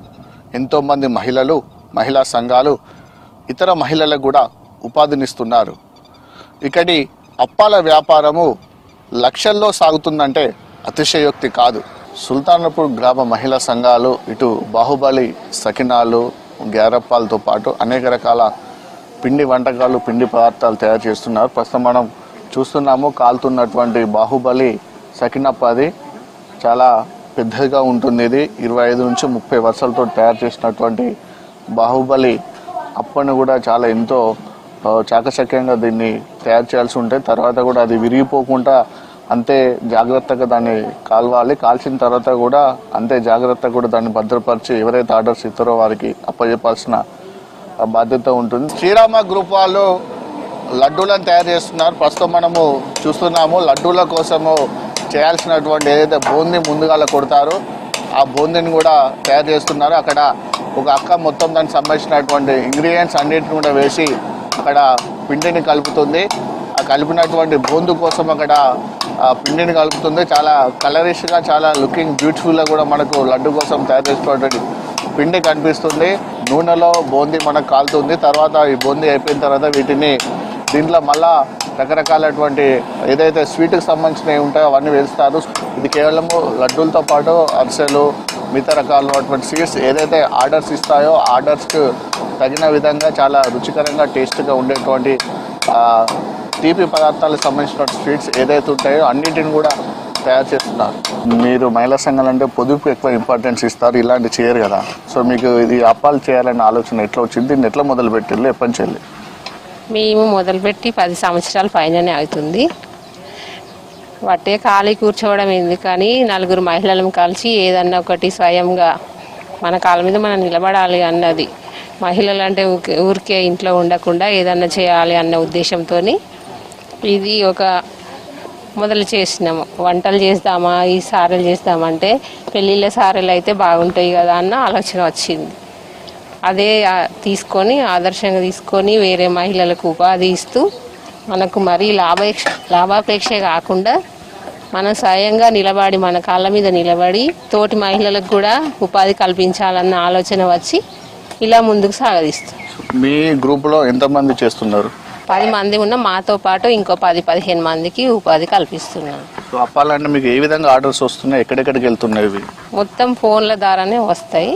D: ఎంతోమంది మహిళలు మహిళా సంఘాలు ఇతర మహిళలకు కూడా ఉపాధినిస్తున్నారు ఇక్కడి అప్పాల వ్యాపారము లక్షల్లో సాగుతుందంటే అతిశయోక్తి కాదు సుల్తానపూర్ గ్రామ మహిళా సంఘాలు ఇటు బాహుబలి సకినాలు గ్యారప్పాలతో పాటు అనేక రకాల పిండి వంటకాలు పిండి పదార్థాలు తయారు చేస్తున్నారు ప్రస్తుతం మనం చూస్తున్నాము కాలుతున్నటువంటి బాహుబలి సకినప్పది చాలా పెద్దగా ఉంటుంది ఇది ఇరవై ఐదు నుంచి ముప్పై వర్షాలతో తయారు చేసినటువంటి బాహుబలి అప్పని కూడా చాలా ఎంతో ఆ, చాకచక్యంగా దీన్ని తయారు చేయాల్సి ఉంటే తర్వాత కూడా అది విరిగిపోకుండా అంతే జాగ్రత్తగా దాన్ని కాల్వాలి కాల్చిన తర్వాత కూడా అంతే జాగ్రత్తగా కూడా దాన్ని భద్రపరిచి ఎవరైతే ఆర్డర్స్ ఇస్తారో వారికి అప్పచెప్పాల్సిన ఆ బాధ్యత ఉంటుంది శ్రీరామ గ్రూప్ వాళ్ళు లడ్డూలను తయారు చేస్తున్నారు ప్రస్తుతం మనము చూస్తున్నాము లడ్డూల కోసము చేయాల్సినటువంటి ఏదైతే బూందీ ముందుగాల కొడతారో ఆ బూందీని కూడా తయారు చేస్తున్నారు అక్కడ ఒక అక్క మొత్తం దానికి సంబంధించినటువంటి ఇంగ్రీడియంట్స్ అన్నిటిని కూడా వేసి అక్కడ పిండిని కలుపుతుంది ఆ కలిపినటువంటి బూందు కోసం అక్కడ ఆ పిండిని కలుపుతుంది చాలా కలరిష్గా చాలా లుకింగ్ బ్యూటిఫుల్గా కూడా మనకు లడ్డు కోసం తయారు చేసినటువంటి పిండి కనిపిస్తుంది నూనెలో బూందీ మనకు కాలుతుంది తర్వాత ఈ బూందీ అయిపోయిన తర్వాత వీటిని దీంట్లో మళ్ళా రకరకాలటువంటి ఏదైతే స్వీట్కి సంబంధించినవి ఉంటాయో అవన్నీ వేస్తారు ఇది కేవలము లడ్డూలతో పాటు అరిసెలు మిగతా రకాలైనటువంటి స్వీట్స్ ఏదైతే ఆర్డర్స్ ఇస్తాయో ఆర్డర్స్కి తగిన విధంగా చాలా రుచికరంగా టేస్ట్గా ఉండేటువంటి ఆ, తీపి పదార్థాలకు సంబంధించిన స్వీట్స్ ఏదైతే ఉంటాయో అన్నిటిని కూడా తయారు చేస్తున్నారు మీరు మహిళా సంఘాలు అంటే పొదుపు ఎక్కువ ఇంపార్టెన్స్ ఇస్తారు ఇలాంటి చేయరు కదా సో మీకు ఇది అప్పాలు చేయాలనే ఆలోచన ఎట్లా వచ్చింది దీన్ని ఎట్లా మొదలు పెట్టిల్లు ఎప్పటి నుంచి వెళ్ళి
E: మేము మొదలుపెట్టి పది సంవత్సరాల పైననే అవుతుంది వట్టే ఖాళీ కూర్చోవడం ఎందుకని నలుగురు మహిళలను కలిసి ఏదన్నా ఒకటి స్వయంగా మన కాళ్ళ మీద మనం నిలబడాలి అన్నది మహిళలు అంటే ఊరికే- ఊరికే ఇంట్లో ఉండకుండా ఏదన్నా చేయాలి అన్న ఉద్దేశంతో ఇది ఒక మొదలు చేసినాము వంటలు చేద్దామా ఈ సారెలు చేద్దామంటే పెళ్ళిళ్ళ సారెలు అయితే బాగుంటాయి కదా అన్న ఆలోచన వచ్చింది అదే ఆ, తీసుకొని ఆదర్శంగా తీసుకొని వేరే మహిళలకు ఉపాధి ఇస్తూ మనకు మరీ లాభేక్ష లాభాపేక్ష కాకుండా మనం స్వయంగా నిలబడి మన కాళ్ళ మీద నిలబడి తోటి మహిళలకు కూడా ఉపాధి కల్పించాలన్న ఆలోచన వచ్చి ఇలా ముందుకు సాగదీస్తాం
D: మీ గ్రూపులో ఎంతమంది చేస్తున్నారు
E: పది మంది ఉన్న మాతో పాటు ఇంకో పది పదిహేను మందికి ఉపాధి కల్పిస్తున్నాం
D: సో అప్పాలంటే మీకు ఏ విధంగా ఆర్డర్స్ వస్తున్నాయి ఎక్కడెక్కడికి వెళ్తున్నాయి ఇవి
E: మొత్తం ఫోన్ల ద్వారానే వస్తాయి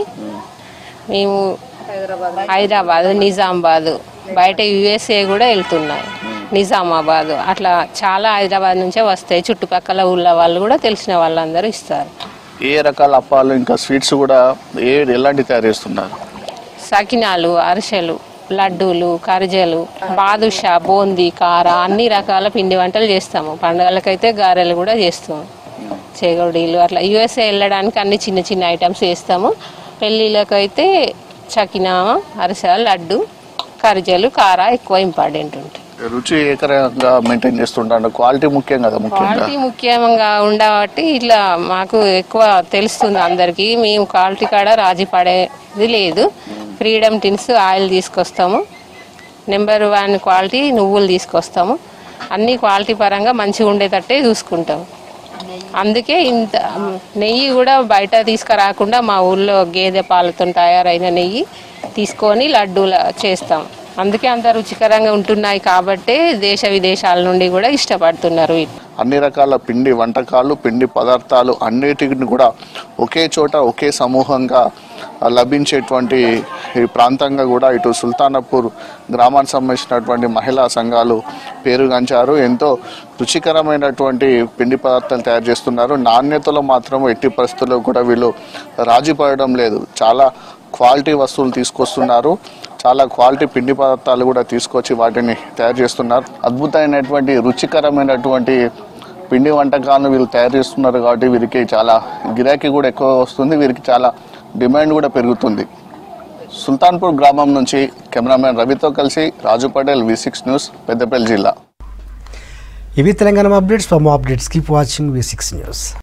E: మేము హైదరాబాద్ నిజామాబాద్ బయట యుఎస్ఏ కూడా వెళ్తున్నాయి నిజామాబాద్ అట్లా చాలా హైదరాబాద్ నుంచే వస్తాయి చుట్టుపక్కల ఊళ్ళ వాళ్ళు కూడా తెలిసిన వాళ్ళందరూ ఇస్తారు
D: ఏ రకాల అప్పాలు ఇంకా స్వీట్స్ కూడా ఏ ఎలాంటి తయారు చేస్తున్నారు
E: సకినాలు అరిసెలు లడ్డూలు కరిజలు బాదుషా బూందీ కార అన్ని రకాల పిండి వంటలు చేస్తాము పండుగలకైతే గారెలు కూడా చేస్తాము చేగోడీలు అట్లా యుఎస్ఏ వెళ్ళడానికి అన్ని చిన్న చిన్న ఐటమ్స్ చేస్తాము పెళ్ళిళ్ళకైతే చకినా అరిసెల లడ్డు కరిజలు కార ఎక్కువ ఇంపార్టెంట్ ఉంటాయి
D: రుచి ఏకరంగా మెయింటైన్ చేస్తుంటారు క్వాలిటీ ముఖ్యం కదా ముఖ్యంగా
E: క్వాలిటీ ముఖ్యంగా ఉండబట్టి ఇట్లా మాకు ఎక్కువ తెలుస్తుంది అందరికీ మేము క్వాలిటీ కాడ రాజీ పడేది లేదు ఫ్రీడమ్ టిన్స్ ఆయిల్ తీసుకొస్తాము నెంబర్ వన్ క్వాలిటీ నువ్వులు తీసుకొస్తాము అన్ని క్వాలిటీ పరంగా మంచిగా ఉండేటట్టే చూసుకుంటాము అందుకే ఇంత నెయ్యి కూడా బయట తీసుకురాకుండా మా ఊళ్ళో గేదె పాలతో తయారైన నెయ్యి తీసుకొని లడ్డూలు చేస్తాం అందుకే అంత రుచికరంగా ఉంటున్నాయి కాబట్టే దేశ విదేశాల నుండి కూడా ఇష్టపడుతున్నారు వీటిని
D: అన్ని రకాల పిండి వంటకాలు పిండి పదార్థాలు అన్నిటిని కూడా ఒకే చోట ఒకే సమూహంగా లభించేటువంటి ఈ ప్రాంతంగా కూడా ఇటు సుల్తానపూర్ గ్రామానికి సంబంధించినటువంటి మహిళా సంఘాలు పేరుగాంచారు ఎంతో రుచికరమైనటువంటి పిండి పదార్థాలు తయారు చేస్తున్నారు నాణ్యతలో మాత్రం ఎట్టి పరిస్థితుల్లో కూడా వీళ్ళు రాజీ పడడం లేదు చాలా క్వాలిటీ వస్తువులు తీసుకొస్తున్నారు చాలా క్వాలిటీ పిండి పదార్థాలు కూడా తీసుకొచ్చి వాటిని తయారు చేస్తున్నారు అద్భుతమైనటువంటి రుచికరమైనటువంటి పిండి వంటకాలను వీళ్ళు తయారు చేస్తున్నారు కాబట్టి వీరికి చాలా గిరాకీ కూడా ఎక్కువ వస్తుంది వీరికి చాలా డిమాండ్ కూడా పెరుగుతుంది సుల్తాన్పూర్ గ్రామం నుంచి కెమెరామెన్ రవితో కలిసి Raju Patel V six news Peddapalli జిల్లా
A: ఇవి Telangana updates for more updates keep watching V six news